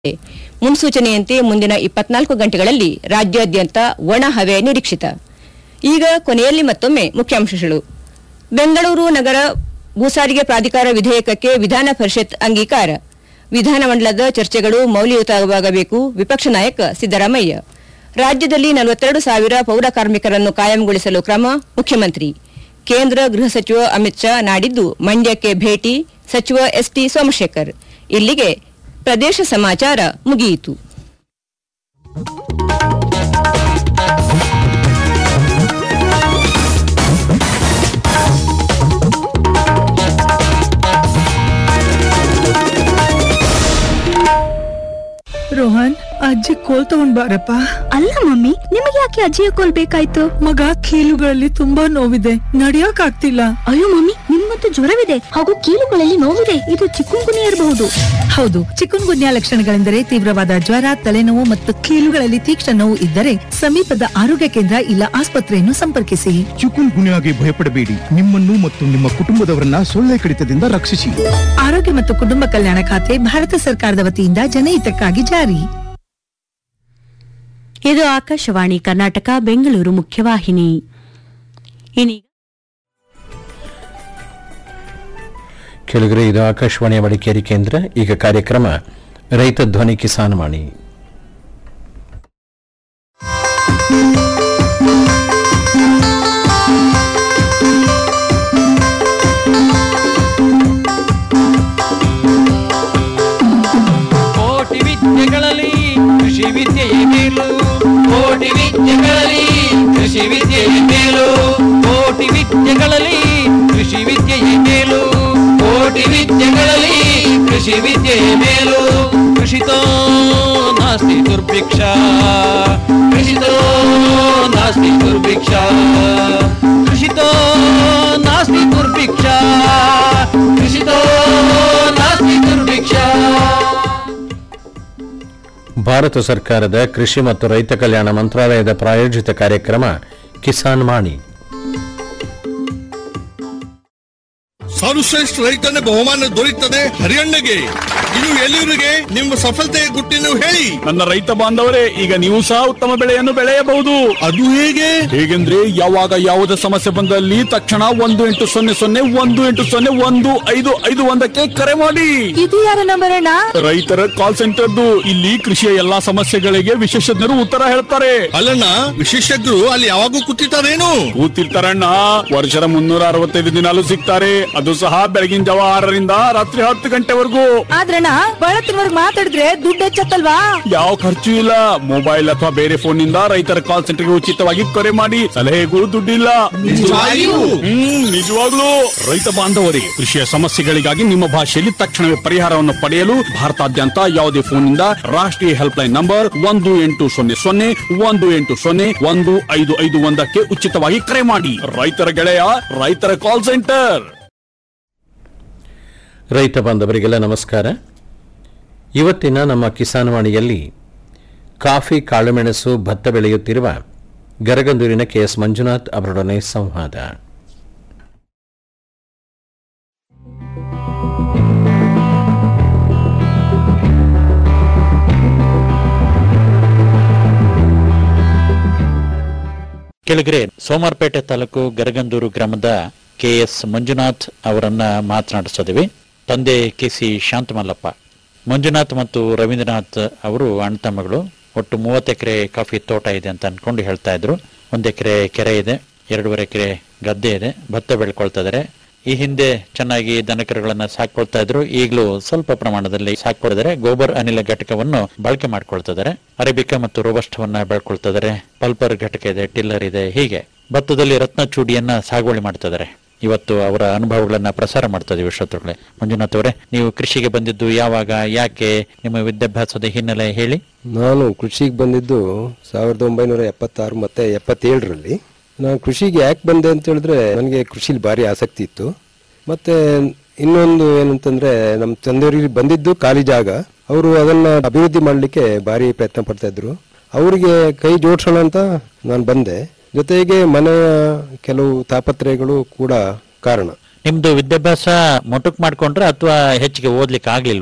ಮುನ್ಸೂಚನೆಯಂತೆ ಮುಂದಿನ ಇಪ್ಪತ್ನಾಲ್ಕು ಗಂಟೆಗಳಲ್ಲಿ ರಾಜ್ಯಾದ್ಯಂತ ಒಣ ಹವೆ ನಿರೀಕ್ಷಿತ ಈಗ ಕೊನೆಯಲ್ಲಿ ಮತ್ತೊಮ್ಮೆ ಮುಖ್ಯಾಂಶಗಳು ಬೆಂಗಳೂರು ನಗರ ಭೂಸಾರಿಗೆ ಪ್ರಾಧಿಕಾರ ವಿಧೇಯಕಕ್ಕೆ ವಿಧಾನ ಪರಿಷತ್ ಅಂಗೀಕಾರ ವಿಧಾನಮಂಡಲದ ಚರ್ಚೆಗಳು ಮೌಲ್ಯಯುತವಾಗಬೇಕು ವಿಪಕ್ಷ ನಾಯಕ ಸಿದ್ದರಾಮಯ್ಯ ರಾಜ್ಯದಲ್ಲಿ ನಲವತ್ತೆರಡು ಸಾವಿರ ಪೌರ ಕಾರ್ಮಿಕರನ್ನು ಕಾಯಂಗೊಳಿಸಲು ಕ್ರಮ ಮುಖ್ಯಮಂತ್ರಿ ಕೇಂದ್ರ ಗೃಹ ಸಚಿವ ಅಮಿತ್ ಶಾ ನಾಡಿದ್ದು ಮಂಡ್ಯಕ್ಕೆ ಭೇಟಿ ಸಚಿವ ಎಸ್ಟಿ ಸೋಮಶೇಖರ್ ಇಲ್ಲಿಗೆ ಪ್ರದೇಶ ಸಮಾಚಾರ ಮುಗಿಯಿತು ರೋಹನ್ ಅಜ್ಜಿ ಕೋಲ್ ತಗೊಂಡ್ ಬಾರಪ್ಪ ಅಲ್ಲ ಮಮ್ಮಿ ನಿಮಗೆ ಯಾಕೆ ಅಜ್ಜಿಯ ಕೋಲ್ ಬೇಕಾಯ್ತು ಮಗ ಕೀಲುಗಳಲ್ಲಿ ತುಂಬಾ ನೋವಿದೆ ನಡಿಯಕ್ ಆಗ್ತಿಲ್ಲ ಅಯ್ಯೋ ಮಮ್ಮಿ ನಿಮ್ಮಂತೂ ಜ್ವರವಿದೆ ಹಾಗೂ ಕೀಲುಗಳಲ್ಲಿ ನೋವಿದೆ ಇದು ಚಿಕ್ಕುಂಗುನಿ ಇರಬಹುದು ಹೌದು ಚಿಕನ್ ಗುನ್ಯಾ ಲಕ್ಷಣಗಳೆಂದರೆ ತೀವ್ರವಾದ ಜ್ವರ ತಲೆನೋವು ಮತ್ತು ಕೀಲುಗಳಲ್ಲಿ ತೀಕ್ಷ್ಣ ನೋವು ಇದ್ದರೆ ಸಮೀಪದ ಆರೋಗ್ಯ ಕೇಂದ್ರ ಇಲ್ಲ ಆಸ್ಪತ್ರೆಯನ್ನು ಸಂಪರ್ಕಿಸಿ ಚಿಕುನ್ ಗುನ್ಯಾಗೆ ಭಯಪಡಬೇಡಿ ನಿಮ್ಮನ್ನು ಮತ್ತು ನಿಮ್ಮ ಕುಟುಂಬದವರನ್ನ ಸೊಳ್ಳೆ ಕಡಿತದಿಂದ ರಕ್ಷಿಸಿ ಆರೋಗ್ಯ ಮತ್ತು ಕುಟುಂಬ ಕಲ್ಯಾಣ ಖಾತೆ ಭಾರತ ಸರ್ಕಾರದ ವತಿಯಿಂದ ಜನಹಿತಕ್ಕಾಗಿ ಜಾರಿ ಇದು ಆಕಾಶವಾಣಿ ಕರ್ನಾಟಕ ಬೆಂಗಳೂರು ಮುಖ್ಯವಾಹಿನಿ ಇನ್ನೀಗ ಕೆಳಗರೆ ಇದು ಆಕಾಶವಾಣಿಯ ಮಡಿಕೇರಿ ಕೇಂದ್ರ ಈಗ ಕಾರ್ಯಕ್ರಮ ರೈತ ಧ್ವನಿ ಕಿಸಾನ್ ವಾಣಿ ಕೋಟಿ ವಿದ್ಯೆಗಳಲ್ಲಿ ಕೃಷಿ ವಿದ್ಯೆಯೇ ಮೇಲು ಕೋಟಿ ವಿದ್ಯೆಗಳಲ್ಲಿ ಕೃಷಿ ವಿದ್ಯೆಯೇ ಮೇಲು ಕೋಟಿ ವಿದ್ಯೆಗಳಲ್ಲಿ ಕೃಷಿ ವಿದ್ಯೆಯೇ ಮೇಲು ಕೋಟಿ ವಿದ್ಯೆಗಳಲ್ಲಿ ಕೃಷಿ ವಿದ್ಯೆಯೇ ಮೇಲು ಕೃಷಿತೋ ನಾಸ್ತಿ ದುರ್ಭಿಕ್ಷ ಕೃಷಿತೋ ನಾಸ್ತಿ ದುರ್ಭಿಕ್ಷ ಕೃಷಿತೋ ನಾಸ್ತಿ ದುರ್ಭಿಕ್ಷ ಕೃಷಿತೋ ನಾಸ್ತಿ ದುರ್ಭಿಕ್ಷ ಭಾರತ ಸರ್ಕಾರದ ಕೃಷಿ ಮತ್ತು ರೈತ ಕಲ್ಯಾಣ ಮಂತ್ರಾಲಯದ ಪ್ರಾಯೋಜಿತ ಕಾರ್ಯಕ್ರಮ ಕಿಸಾನ್ ವಾಣಿ ಸರ್ವಶ್ರೇಷ್ಠ ರೈತನ ಬಹುಮಾನ ದೊರೆಯುತ್ತದೆ ಹರಿಯಣ್ಣಗೆ ಇದು ಎಲ್ಲಿವರಿಗೆ ನಿಮ್ಮ ಸಫಲತೆಯ ಗುಟ್ಟಿನ ಹೇಳಿ ನನ್ನ ರೈತ ಬಾಂಧವರೇ ಈಗ ನೀವು ಸಹ ಉತ್ತಮ ಬೆಳೆಯನ್ನು ಬೆಳೆಯಬಹುದು ಅದು ಹೇಗೆ ಹೇಗೆಂದ್ರೆ ಯಾವಾಗ ಯಾವುದೇ ಸಮಸ್ಯೆ ಬಂದಲ್ಲಿ ತಕ್ಷಣ ಒಂದು ಎಂಟು ಸೊನ್ನೆ ಸೊನ್ನೆ ಒಂದು ಎಂಟು ಸೊನ್ನೆ ಒಂದು ಐದು ಐದು ಒಂದಕ್ಕೆ ಕರೆ ಮಾಡಿ ಇದು ಯಾರ ನಂಬರ್ ಅಣ್ಣ ರೈತರ ಕಾಲ್ ಸೆಂಟರ್ದು ಇಲ್ಲಿ ಕೃಷಿಯ ಎಲ್ಲಾ ಸಮಸ್ಯೆಗಳಿಗೆ ವಿಶೇಷಜ್ಞರು ಉತ್ತರ ಹೇಳ್ತಾರೆ ಅಲ್ಲಣ್ಣ ವಿಶೇಷಜ್ಞರು ಅಲ್ಲಿ ಯಾವಾಗೂ ಕೂತಿರ್ತಾರೇನು ಕೂತಿರ್ತಾರಣ್ಣ ವರ್ಷದ ಮುನ್ನೂರ ಅರವತ್ತೈದು ದಿನಾಲು ಸಿಗ್ತಾರೆ ಅದು ಸಹ ಬೆಳಗಿನ ಜಾವ ಆರರಿಂದ ರಾತ್ರಿ ಹತ್ತು ಗಂಟೆವರೆಗೂ ಆದ್ರಣ್ಣ ಬಳತ್ತಿನವರ್ಗ್ ಮಾತಾಡಿದ್ರೆ ದುಡ್ಡು ಹೆಚ್ಚತ್ತಲ್ವಾ ಯಾವ ಖರ್ಚು ಇಲ್ಲ ಮೊಬೈಲ್ ಅಥವಾ ಬೇರೆ ಫೋನ್ ನಿಂದ ರೈತರ ಕಾಲ್ ಸೆಂಟರ್ಗೆ ಉಚಿತವಾಗಿ ಕರೆ ಮಾಡಿ ಸಲಹೆಗೂ ದುಡ್ಡಿಲ್ಲ ನಿಜವಾಗಿಯೂ? ಹ್ಮ್ ನಿಜವಾಗ್ಲೂ ರೈತ ಬಾಂಧವರೇ ಕೃಷಿಯ ಸಮಸ್ಯೆಗಳಿಗಾಗಿ ನಿಮ್ಮ ಭಾಷೆಯಲ್ಲಿ ತಕ್ಷಣವೇ ಪರಿಹಾರವನ್ನು ಪಡೆಯಲು ಭಾರತಾದ್ಯಂತ ಯಾವುದೇ ಫೋನ್ ನಿಂದ ರಾಷ್ಟ್ರೀಯ ಹೆಲ್ಪ್ ಲೈನ್ ನಂಬರ್ ಒಂದು ಎಂಟು ಸೊನ್ನೆ ಸೊನ್ನೆ ಒಂದು ಎಂಟು ಸೊನ್ನೆ ಒಂದು ಐದು ಐದು ಒಂದಕ್ಕೆ ಉಚಿತವಾಗಿ ಕರೆ ಮಾಡಿ ರೈತರ ಗೆಳೆಯ ರೈತರ ಕಾಲ್ ಸೆಂಟರ್ ರೈತ ಬಾಂಧವರಿಗೆಲ್ಲ ನಮಸ್ಕಾರ ಇವತ್ತಿನ ನಮ್ಮ ಕಿಸಾನ್ ವಾಣಿಯಲ್ಲಿ ಕಾಫಿ ಕಾಳುಮೆಣಸು ಭತ್ತ ಬೆಳೆಯುತ್ತಿರುವ ಗರಗಂದೂರಿನ ಕೆಎಸ್ ಮಂಜುನಾಥ್ ಅವರೊಡನೆ ಸಂವಾದ ಕೆಳಗರೆ ಸೋಮಾರ್ಪೇಟೆ ತಾಲೂಕು ಗರಗಂದೂರು ಗ್ರಾಮದ ಕೆಎಸ್ ಮಂಜುನಾಥ್ ಅವರನ್ನ ಮಾತನಾಡಿಸಿದ್ವಿ ತಂದೆ ಕೆಸಿ ಶಾಂತಮಲ್ಲಪ್ಪ ಮಂಜುನಾಥ್ ಮತ್ತು ರವೀಂದ್ರನಾಥ್ ಅವರು ಅಣ್ತಮ್ಮಗಳು ಒಟ್ಟು ಮೂವತ್ತು ಎಕರೆ ಕಾಫಿ ತೋಟ ಇದೆ ಅಂತ ಅನ್ಕೊಂಡು ಹೇಳ್ತಾ ಇದ್ರು ಒಂದು ಎಕರೆ ಕೆರೆ ಇದೆ ಎರಡೂವರೆ ಎಕರೆ ಗದ್ದೆ ಇದೆ ಭತ್ತ ಬೆಳ್ಕೊಳ್ತಾ ಇದಾರೆ ಈ ಹಿಂದೆ ಚೆನ್ನಾಗಿ ದನಕರುಗಳನ್ನ ಸಾಕೊಳ್ತಾ ಇದ್ರು ಈಗಲೂ ಸ್ವಲ್ಪ ಪ್ರಮಾಣದಲ್ಲಿ ಸಾಕೊಳ್ತಾರೆ ಗೋಬರ್ ಅನಿಲ ಘಟಕವನ್ನು ಬಳಕೆ ಮಾಡ್ಕೊಳ್ತಾ ಇದಾರೆ ಅರೇಬಿಕಾ ಮತ್ತು ರೋಬಸ್ಟವನ್ನ ಬೆಳ್ಕೊಳ್ತಾ ಇದಾರೆ ಪಲ್ಪರ್ ಘಟಕ ಇದೆ ಟಿಲ್ಲರ್ ಇದೆ ಹೀಗೆ ಭತ್ತದಲ್ಲಿ ರತ್ನ ಚೂಡಿಯನ್ನ ಸಾಗುವಳಿ ಮಾಡ್ತಾ ಇದಾರೆ ಇವತ್ತು ಅವರ ಅನುಭವಗಳನ್ನ ಪ್ರಸಾರ ಮಾಡ್ತಾ ಇದೀವಿ ಶ್ರೋತೃಗಳೇ ಮಂಜುನಾಥ್ ಅವರೇ ನೀವು ಕೃಷಿಗೆ ಬಂದಿದ್ದು ಯಾವಾಗ ಯಾಕೆ ನಿಮ್ಮ ವಿದ್ಯಾಭ್ಯಾಸದ ಹಿನ್ನೆಲೆ ಹೇಳಿ ನಾನು ಕೃಷಿಗೆ ಬಂದಿದ್ದು ಸಾವಿರದ ಒಂಬೈನೂರ ಎಪ್ಪತ್ತಾರು ಮತ್ತೆ ಎಪ್ಪತ್ತೇಳರಲ್ಲಿ ನಾನು ಕೃಷಿಗೆ ಯಾಕೆ ಬಂದೆ ಅಂತ ಹೇಳಿದ್ರೆ ನನಗೆ ಕೃಷಿಲಿ ಭಾರಿ ಆಸಕ್ತಿ ಇತ್ತು ಮತ್ತೆ ಇನ್ನೊಂದು ಏನಂತಂದ್ರೆ ನಮ್ಮ ತಂದೆಯವರಿಗೆ ಬಂದಿದ್ದು ಖಾಲಿ ಜಾಗ ಅವರು ಅದನ್ನ ಅಭಿವೃದ್ಧಿ ಮಾಡಲಿಕ್ಕೆ ಭಾರಿ ಪ್ರಯತ್ನ ಪಡ್ತಾ ಇದ್ರು ಅವರಿಗೆ ಕೈ ಜೋಡಿಸೋಣ ಅಂತ ನಾನು ಬಂದೆ ಜೊತೆಗೆ ಮನೆಯ ಕೆಲವು ತಾಪತ್ರಯಗಳು ಕೂಡ ಕಾರಣ ನಿಮ್ದು ವಿದ್ಯಾಭ್ಯಾಸ ಮೊಟಕ್ ಮಾಡ್ಕೊಂಡ್ರೆ ಅಥವಾ ಹೆಚ್ಚಿಗೆ ಓದ್ಲಿಕ್ಕೆ ಆಗ್ಲಿಲ್ವಾ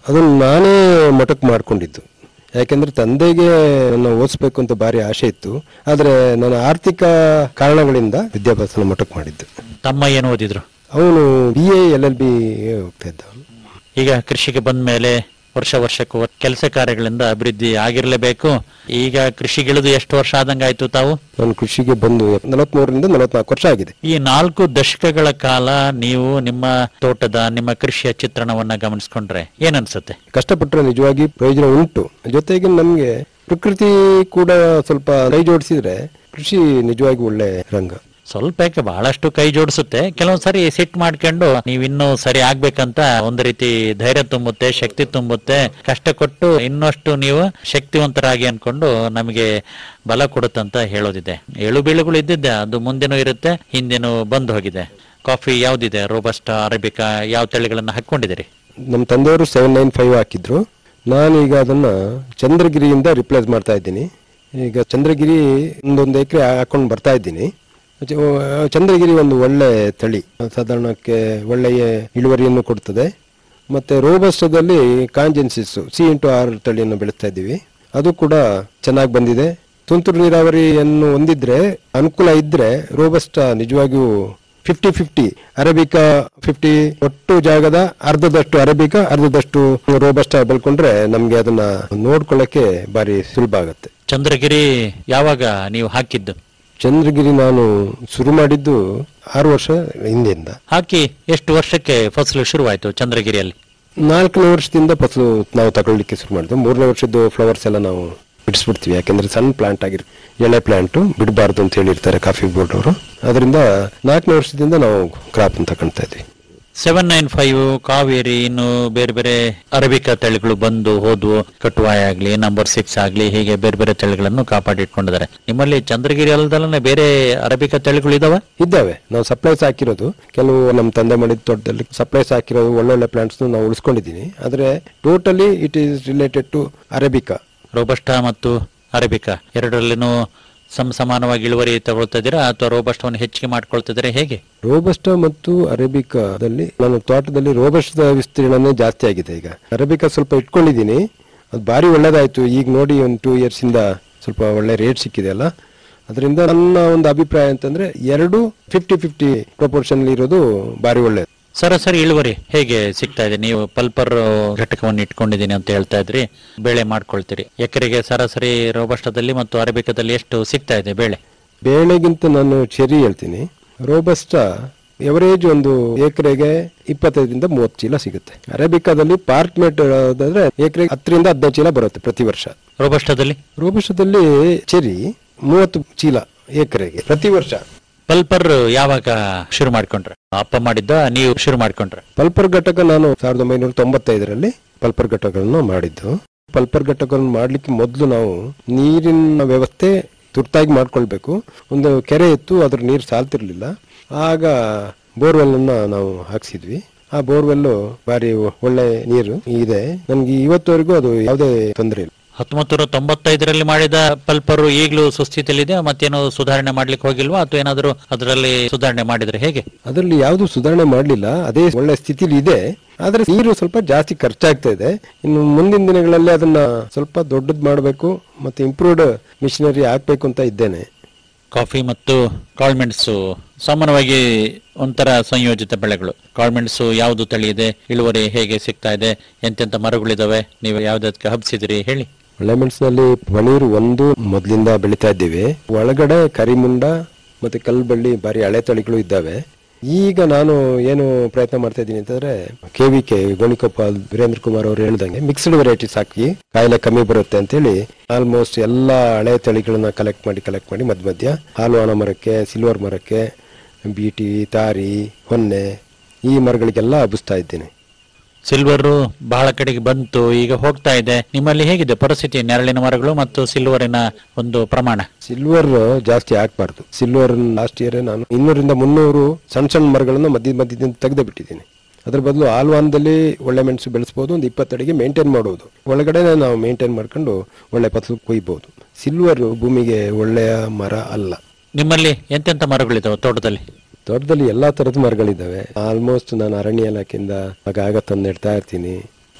ಅದನ್ನು ನಾನೇ ಮೊಟಕು ಮಾಡ್ಕೊಂಡಿದ್ದು ಯಾಕೆಂದ್ರೆ ತಂದೆಗೆ ನನ್ನ ಓದಿಸ್ಬೇಕು ಅಂತ ಭಾರಿ ಆಸೆ ಇತ್ತು ಆದರೆ ನನ್ನ ಆರ್ಥಿಕ ಕಾರಣಗಳಿಂದ ವಿದ್ಯಾಭ್ಯಾಸನ ಮೊಟಕು ಮಾಡಿದ್ದು ತಮ್ಮ ಏನು ಓದಿದ್ರು ಅವನು B A L L B ಹೋಗ್ತಾ ಇದ್ದ ಅವ್ನು. ಈಗ ಕೃಷಿಗೆ ಬಂದ ಮೇಲೆ ವರ್ಷ ವರ್ಷಕ್ಕೂ ಕೆಲಸ ಕಾರ್ಯಗಳಿಂದ ಅಭಿವೃದ್ಧಿ ಆಗಿರ್ಲೇಬೇಕು ಈಗ ಕೃಷಿಗಿಳಿದು ಎಷ್ಟು ವರ್ಷ ಆದಂಗಾಯ್ತು ತಾವು ನಾನು ಕೃಷಿಗೆ ಬಂದು ನಲವತ್ಮೂರರಿಂದ ನಲವತ್ನಾಲ್ಕು ವರ್ಷ ಆಗಿದೆ ಈ ನಾಲ್ಕು ದಶಕಗಳ ಕಾಲ ನೀವು ನಿಮ್ಮ ತೋಟದ ನಿಮ್ಮ ಕೃಷಿಯ ಚಿತ್ರಣವನ್ನ ಗಮನಿಸ್ಕೊಂಡ್ರೆ ಏನನ್ಸುತ್ತೆ ಕಷ್ಟಪಟ್ಟರೆ ನಿಜವಾಗಿ ಪ್ರಯೋಜನ ಉಂಟು ಜೊತೆಗೆ ನಮಗೆ ಪ್ರಕೃತಿ ಕೂಡ ಸ್ವಲ್ಪ ಕೈ ಜೋಡಿಸಿದ್ರೆ ಕೃಷಿ ನಿಜವಾಗಿ ಒಳ್ಳೆ ರಂಗ ಸ್ವಲ್ಪ ಯಾಕೆ ಬಹಳಷ್ಟು ಕೈ ಜೋಡಿಸುತ್ತೆ ಕೆಲವೊಂದ್ಸರಿ ಸಿಟ್ ಮಾಡ್ಕೊಂಡು ನೀವಿನ್ನೂ ಸರಿ ಆಗ್ಬೇಕಂತ ಒಂದು ರೀತಿ ಧೈರ್ಯ ತುಂಬುತ್ತೆ ಶಕ್ತಿ ತುಂಬುತ್ತೆ ಕಷ್ಟ ಕೊಟ್ಟು ಇನ್ನಷ್ಟು ನೀವು ಶಕ್ತಿವಂತರಾಗಿ ಅನ್ಕೊಂಡು ನಮಗೆ ಬಲ ಕೊಡುತ್ತಂತ ಹೇಳೋದಿದೆ ಏಳು ಬೀಳುಗಳು ಇದ್ದಿದ್ದೆ ಅದು ಮುಂದೆನೂ ಇರುತ್ತೆ ಹಿಂದೆನೂ ಬಂದು ಹೋಗಿದೆ ಕಾಫಿ ಯಾವ್ದಿದೆ ರೋಬಸ್ಟ ಅರೇಬಿಕಾ ಯಾವ ತಳಿಗಳನ್ನ ಹಾಕೊಂಡಿದ್ದೀರಿ ನಮ್ಮ ತಂದೆಯವರು ಸೆವೆನ್ ನೈನ್ ಫೈವ್ ಹಾಕಿದ್ರು ನಾನೀಗ ಅದನ್ನ ಚಂದ್ರಗಿರಿಯಿಂದ ರಿಪ್ಲೇಸ್ ಮಾಡ್ತಾ ಇದ್ದೀನಿ ಈಗ ಚಂದ್ರಗಿರಿ ಒಂದೊಂದು ಎಕರೆ ಹಾಕೊಂಡು ಬರ್ತಾ ಇದ್ದೀನಿ ಚ- ಚಂದ್ರಗಿರಿ ಒಂದು ಒಳ್ಳೆ ತಳಿ ಸಾಧಾರಣಕ್ಕೆ ಒಳ್ಳೆಯ ಇಳುವರಿಯನ್ನು ಕೊಡ್ತದೆ ಮತ್ತೆ ರೋಬಸ್ಟದಲ್ಲಿ ಕಾಂಜೆನ್ಸಿಸ್ ಸಿ ಇಂಟು ಆರ್ ತಳಿಯನ್ನು ಬೆಳೆಸ್ತಾ ಇದ್ದೀವಿ ಅದು ಕೂಡ ಚೆನ್ನಾಗಿ ಬಂದಿದೆ ತುಂತುರು ನೀರಾವರಿಯನ್ನು ಹೊಂದಿದ್ರೆ ಅನುಕೂಲ ಇದ್ರೆ ರೋಬಸ್ಟ ನಿಜವಾಗಿಯೂ ಫಿಫ್ಟಿ ಫಿಫ್ಟಿ ಅರೇಬಿಕಾ ಫಿಫ್ಟಿ ಒಟ್ಟು ಜಾಗದ ಅರ್ಧದಷ್ಟು ಅರೇಬಿಕಾ ಅರ್ಧದಷ್ಟು ರೋಬಸ್ಟ ಬೆಳ್ಕೊಂಡ್ರೆ ನಮ್ಗೆ ಅದನ್ನ ನೋಡ್ಕೊಳ್ಳಕ್ಕೆ ಬಾರಿ ಸುಲಭ ಆಗುತ್ತೆ ಚಂದ್ರಗಿರಿ ಯಾವಾಗ ನೀವು ಹಾಕಿದ್ದು ಚಂದ್ರಗಿರಿ ನಾನು ಶುರು ಮಾಡಿದ್ದು ಆರು ವರ್ಷ ಹಿಂದೆಯಿಂದ ಹಾಕಿ ಎಷ್ಟು ವರ್ಷಕ್ಕೆ ಫಸಲು ಶುರುವಾಯ್ತು ಚಂದ್ರಗಿರಿಯಲ್ಲಿ ನಾಲ್ಕನೇ ವರ್ಷದಿಂದ ಫಸಲು ನಾವು ತಗೊಳ್ಳಿಕ್ಕೆ ಶುರು ಮಾಡಿದ್ವಿ ಮೂರನೇ ವರ್ಷದ್ದು ಫ್ಲವರ್ಸ್ ಎಲ್ಲ ನಾವು ಬಿಡಿಸ್ಬಿಡ್ತೀವಿ ಯಾಕೆಂದ್ರೆ ಸಣ್ಣ ಪ್ಲಾಂಟ್ ಆಗಿರ್ ಎಳೆ ಪ್ಲಾಂಟ್ ಬಿಡಬಾರ್ದು ಅಂತ ಹೇಳಿರ್ತಾರೆ ಕಾಫಿ ಬೋರ್ಡ್ ಅವರು ಅದರಿಂದ ನಾಲ್ಕನೇ ವರ್ಷದಿಂದ ನಾವು ಕ್ರಾಪ್ ತಗೊಳ್ತಾ ಇದ್ವಿ ಸೆವೆನ್ ನೈನ್ ಫೈವ್ ಕಾವೇರಿ ಇನ್ನು ಬೇರೆ ಬೇರೆ ಅರಬಿಕಾ ತಳಿಗಳು ಬಂದು ಹೋದ್ವು ಕಟುವಾಯ ಆಗ್ಲಿ ನಂಬರ್ ಸಿಕ್ಸ್ ಆಗ್ಲಿ ಹೀಗೆ ಬೇರೆ ಬೇರೆ ತಳಿಗಳನ್ನು ಕಾಪಾಡಿಟ್ಕೊಂಡಿದ್ದಾರೆ ನಿಮ್ಮಲ್ಲಿ ಚಂದ್ರಗಿರಿ ಅಲ್ಲದಲ್ಲೇ ಬೇರೆ ಅರಬಿಕಾ ತಳಿಗಳು ಇದಾವ ಇದ್ದಾವೆ ನಾವು ಸಪ್ಲೈಸ್ ಹಾಕಿರೋದು ಕೆಲವು ನಮ್ಮ ತಂದೆ ಮಾಡಿದ ತೋಟದಲ್ಲಿ ಸಪ್ಲೈಸ್ ಹಾಕಿರೋದು ಒಳ್ಳೊಳ್ಳೆ ಪ್ಲಾಂಟ್ಸ್ ನಾವು ಉಳಿಸ್ಕೊಂಡಿದ್ದೀನಿ ಆದರೆ totally it is related to arabica robusta ಮತ್ತು ಅರಬಿಕಾ ಎರಡರಲ್ಲಿನೂ ಸಮ ಸಮಾನವಾಗಿ ಇಳುವರಿ ತಗೊಳ್ತಾ ಇದ್ದೀರಾ ಅಥವಾ ರೋಬಸ್ಟವನ್ನು ಹೆಚ್ಚಿಗೆ ಮಾಡ್ಕೊಳ್ತಿದ್ದೀರಾ ಹೇಗೆ ರೋಬಸ್ಟ ಮತ್ತು ಅರೇಬಿಕಾದಲ್ಲಿ ನಾನು ತೋಟದಲ್ಲಿ ರೋಬಸ್ಟ ವಿಸ್ತೀರ್ಣನೇ ಜಾಸ್ತಿ ಆಗಿದೆ ಈಗ ಅರೇಬಿಕಾ ಸ್ವಲ್ಪ ಇಟ್ಕೊಂಡಿದ್ದೀನಿ ಅದು ಭಾರಿ ಒಳ್ಳೇದಾಯ್ತು ಈಗ ನೋಡಿ ಒಂದು ಟೂ ಇಯರ್ಸ್ ಇಂದ ಸ್ವಲ್ಪ ಒಳ್ಳೆ ರೇಟ್ ಸಿಕ್ಕಿದೆ ಅಲ್ಲ ಅದರಿಂದ ನನ್ನ ಒಂದು ಅಭಿಪ್ರಾಯ ಅಂತಂದ್ರೆ ಎರಡು ಫಿಫ್ಟಿ ಫಿಫ್ಟಿ ಪ್ರಪೋರ್ಷನ್ ಇರೋದು ಭಾರಿ ಒಳ್ಳೇದು ಸರಾಸರಿ ಇಳುವರಿ ಹೇಗೆ ಸಿಗ್ತಾ ಇದೆ ನೀವು ಪಲ್ಪರ್ ಘಟಕವನ್ನು ಇಟ್ಕೊಂಡಿದ್ದೀನಿ ಅಂತ ಹೇಳ್ತಾ ಇದ್ರಿ ಬೆಳೆ ಮಾಡ್ಕೊಳ್ತೀರಿ ಎಕರೆಗೆ ಸರಾಸರಿ ರೋಬಸ್ಟದಲ್ಲಿ ಮತ್ತು ಅರೇಬಿಕಾದಲ್ಲಿ ಎಷ್ಟು ಸಿಗ್ತಾ ಇದೆ ಬೆಳೆ ಬೇಳೆಗಿಂತ ನಾನು ಚೆರಿ ಹೇಳ್ತೀನಿ ರೋಬಸ್ಟ ಎವರೇಜ್ ಒಂದು ಎಕರೆಗೆ ಇಪ್ಪತ್ತೈದರಿಂದ ಮೂವತ್ತು ಚೀಲ ಸಿಗುತ್ತೆ ಅರೇಬಿಕಾದಲ್ಲಿ ಪಾರ್ಕ್ಮೆಟ್ ಆದ್ರೆ ಎಕರೆಗೆ ಹತ್ತರಿಂದ ಹದಿನೈದು ಚೀಲ ಬರುತ್ತೆ ಪ್ರತಿ ವರ್ಷ ರೋಬಸ್ಟದಲ್ಲಿ ರೋಬಸ್ಟದಲ್ಲಿ ಚೆರಿ ಮೂವತ್ತು ಚೀಲ ಎಕರೆಗೆ ಪ್ರತಿ ವರ್ಷ ಪಲ್ಪರ್ ಯಾವಾಗ ಶುರು ಮಾಡ್ಕೊಂಡ್ರೆ ಅಪ್ಪ ಮಾಡಿದ್ದ ನೀವು ಶುರು ಮಾಡ್ಕೊಂಡ್ರೆ ಪಲ್ಪರ್ ಘಟಕ ನಾನು ಸಾವಿರದ ಒಂಬೈನೂರ ತೊಂಬತ್ತೈದರಲ್ಲಿ ಪಲ್ಪರ್ ಘಟಕವನ್ನು ಮಾಡಿದ್ದು ಪಲ್ಪರ್ ಘಟಕವನ್ನು ಮಾಡ್ಲಿಕ್ಕೆ ಮೊದಲು ನಾವು ನೀರಿನ ವ್ಯವಸ್ಥೆ ತುರ್ತಾಗಿ ಮಾಡ್ಕೊಳ್ಬೇಕು ಒಂದು ಕೆರೆ ಇತ್ತು ಅದ್ರ ನೀರು ಸಾಲ್ತಿರ್ಲಿಲ್ಲ ಆಗ ಬೋರ್ವೆಲ್ ಅನ್ನ ನಾವು ಹಾಕ್ಸಿದ್ವಿ ಆ ಬೋರ್ವೆಲ್ ಬಾರಿ ಒಳ್ಳೆ ನೀರು ಇದೆ ನನ್ಗೆ ಇವತ್ತವರೆಗೂ ಅದು ಯಾವುದೇ ತೊಂದರೆ ಇಲ್ಲ ಹತ್ತೊಂಬತ್ತು ನೂರ ತೊಂಬತ್ತೈದರಲ್ಲಿ ಮಾಡಿದ ಪಲ್ಪರು ಈಗಲೂ ಸುಸ್ಥಿತಿಯಲ್ಲಿದೆ ಮತ್ತೇನೋ ಸುಧಾರಣೆ ಮಾಡ್ಲಿಕ್ಕೆ ಹೋಗಿಲ್ವಾ ಅಥವಾ ಏನಾದರೂ ಅದರಲ್ಲಿ ಸುಧಾರಣೆ ಮಾಡಿದ್ರೆ ಹೇಗೆ ಅದರಲ್ಲಿ ಯಾವುದು ಸುಧಾರಣೆ ಮಾಡಲಿಲ್ಲ ಅದೇ ಒಳ್ಳೆ ಸ್ಥಿತಿಲಿ ಇದೆ ಆದ್ರೆ ನೀರು ಸ್ವಲ್ಪ ಜಾಸ್ತಿ ಖರ್ಚಾಗ್ತಾ ಇದೆ ಇನ್ನು ಮುಂದಿನ ದಿನಗಳಲ್ಲಿ ಅದನ್ನ ಸ್ವಲ್ಪ ದೊಡ್ಡದು ಮಾಡಬೇಕು ಮತ್ತೆ ಇಂಪ್ರೂವ್ಡ್ ಮಿಷನರಿ ಹಾಕ್ಬೇಕು ಅಂತ ಇದ್ದೇನೆ ಕಾಫಿ ಮತ್ತು ಕಾಳ್ಮೆಣಸು ಸಾಮಾನ್ಯವಾಗಿ ಒಂಥರ ಸಂಯೋಜಿತ ಬೆಳೆಗಳು ಕಾಳ್ಮೆಣಸು ಯಾವುದು ತಳಿ ಇದೆ ಇಳುವರಿ ಹೇಗೆ ಸಿಗ್ತಾ ಇದೆ ಎಂತೆಂತ ಮರಗಳಿದಾವೆ ನೀವು ಯಾವ್ದಕ್ಕೆ ಹಬ್ಸಿದಿರಿ ಹೇಳಿ ಒಳ್ಳೆ ಮೆಣಸಿನಲ್ಲಿ ಪನೀರು ಒಂದು ಮೊದಲಿಂದ ಬೆಳಿತಾ ಇದ್ದೀವಿ ಒಳಗಡೆ ಕರಿಮುಂಡ ಮತ್ತೆ ಕಲ್ಬಳ್ಳಿ ಬಾರಿ ಹಳೆ ತಳಿಗಳು ಇದ್ದಾವೆ ಈಗ ನಾನು ಏನು ಪ್ರಯತ್ನ ಮಾಡ್ತಾ ಇದ್ದೀನಿ ಅಂತಂದ್ರೆ K V K Gonikoppa Virendra Kumar ಅವರು ಹೇಳ್ದಂಗೆ ಮಿಕ್ಸ್ಡ್ ವೆರೈಟೀಸ್ ಹಾಕಿ ಕಾಯಿಲೆ ಕಮ್ಮಿ ಬರುತ್ತೆ ಅಂತೇಳಿ ಆಲ್ಮೋಸ್ಟ್ ಎಲ್ಲಾ ಹಳೆ ತಳಿಗಳನ್ನ ಕಲೆಕ್ಟ್ ಮಾಡಿ ಕಲೆಕ್ಟ್ ಮಾಡಿ ಮಧ್ಯ ಮಧ್ಯ ಹಾಲುವಾನ ಮರಕ್ಕೆ ಸಿಲ್ವರ್ ಮರಕ್ಕೆ ಬೀಟಿ ತಾರಿ ಹೊನ್ನೆ ಈ ಮರಗಳಿಗೆಲ್ಲ ಹಬ್ಬಿಸ್ತಾ ಇದ್ದೀನಿ ಸಿಲ್ವರ್ ಬಹಳ ಕಡೆಗೆ ಬಂತು ಈಗ ಹೋಗ್ತಾ ಇದೆ ನಿಮ್ಮಲ್ಲಿ ಹೇಗಿದೆ ಪರಿಸ್ಥಿತಿ ನೆರಳಿನ ಮರಗಳು ಮತ್ತು ಸಿಲ್ವರಿನ ಒಂದು ಪ್ರಮಾಣ ಸಿಲ್ವರ್ ಜಾಸ್ತಿ ಹಾಕ್ಬಾರ್ದು ಸಿಲ್ವರ್ ಲಾಸ್ಟ್ ಇಯರ್ ನಾನು ಇನ್ನೂರಿಂದ ಮುನ್ನೂರು ಸಣ್ಣ ಸಣ್ಣ ಮರಗಳನ್ನ ಮಧ್ಯ ಮಧ್ಯದಿಂದ ತೆಗೆದು ಬಿಟ್ಟಿದ್ದೀನಿ ಅದ್ರ ಬದಲು ಆಲ್ವಾನದಲ್ಲಿ ಒಳ್ಳೆ ಮೆಣಸು ಬೆಳೆಸ್ಬೋದು ಒಂದು ಇಪ್ಪತ್ತಡಿಗೆ ಮೇಂಟೈನ್ ಮಾಡೋದು ಒಳಗಡೆ ನಾವು ಮೇಂಟೈನ್ ಮಾಡ್ಕೊಂಡು ಒಳ್ಳೆ ಫಸಲು ಕೊಯ್ಬೋದು ಸಿಲ್ವರ್ ಭೂಮಿಗೆ ಒಳ್ಳೆಯ ಮರ ಅಲ್ಲ ನಿಮ್ಮಲ್ಲಿ ಎಂತೆಂತ ಮರಗಳಿದಾವೆ ತೋಟದಲ್ಲಿ ತೋಟದಲ್ಲಿ ಎಲ್ಲಾ ತರದ ಮರಗಳಿದ್ದಾವೆ ಆಲ್ಮೋಸ್ಟ್ ನಾನು ಅರಣ್ಯ ಇಲಾಖೆಯಿಂದ ಆಗಾಗ ತಂದು ನೆಡ್ತಾ ಇರ್ತೀನಿ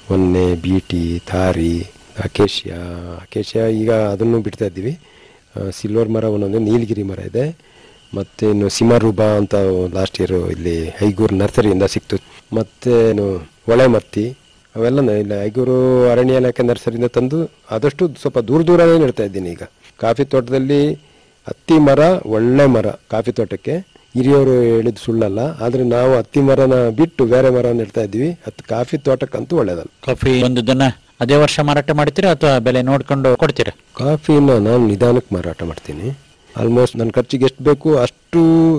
ಒನ್ನೆ ಬೀಟಿ ತಾರಿ ಅಕೇಶಿಯಾ ಅಕೇಶಿಯಾ ಈಗ ಅದನ್ನು ಬಿಡ್ತಾ ಇದ್ದೀವಿ ಸಿಲ್ವರ್ ಮರ ಒಂದೊಂದು ನೀಲಗಿರಿ ಮರ ಇದೆ ಮತ್ತು ಇನ್ನು ಸಿಮರೂಬ ಅಂತ ಲಾಸ್ಟ್ ಇಯರ್ ಇಲ್ಲಿ ಐಗೂರು ನರ್ಸರಿಯಿಂದ ಸಿಕ್ತು ಮತ್ತು ಏನು ಒಳೆ ಮತ್ತಿ ಅವೆಲ್ಲ ನ- ಇಲ್ಲ ಐಗೂರು ಅರಣ್ಯ ಇಲಾಖೆ ನರ್ಸರಿಯಿಂದ ತಂದು ಆದಷ್ಟು ಸ್ವಲ್ಪ ದೂರ ದೂರನೇ ನೆಡ್ತಾ ಇದ್ದೀನಿ ಈಗ ಕಾಫಿ ತೋಟದಲ್ಲಿ ಹತ್ತಿ ಮರ ಒಳ್ಳೆ ಮರ ಕಾಫಿ ತೋಟಕ್ಕೆ ಹಿರಿಯವರು ಹೇಳಿದ್ದು ಸುಳ್ಳಲ್ಲ ಆದರೆ ನಾವು ಹತ್ತಿ ಮರನ ಬಿಟ್ಟು ಬೇರೆ ಮರ ನೆಡ್ತಾ ಇದ್ದೀವಿ ಅದು ಕಾಫಿ ತೋಟಕ್ಕಂತೂ ಒಳ್ಳೇದಲ್ಲ ಕಾಫಿ ಒಂದನ್ನ ಅದೇ ವರ್ಷ ಮಾರಾಟ ಮಾಡ್ತೀರಾ ಅಥವಾ ಬೆಲೆ ನೋಡ್ಕೊಂಡು ಕೊಡ್ತೀರಾ ಕಾಫಿನ ನಾನು ನಿಧಾನಕ್ಕೆ ಮಾರಾಟ ಮಾಡ್ತೀನಿ ಆಲ್ಮೋಸ್ಟ್ ನನ್ನ ಖರ್ಚಿಗೆ ಎಷ್ಟು ಬೇಕು ಅಷ್ಟು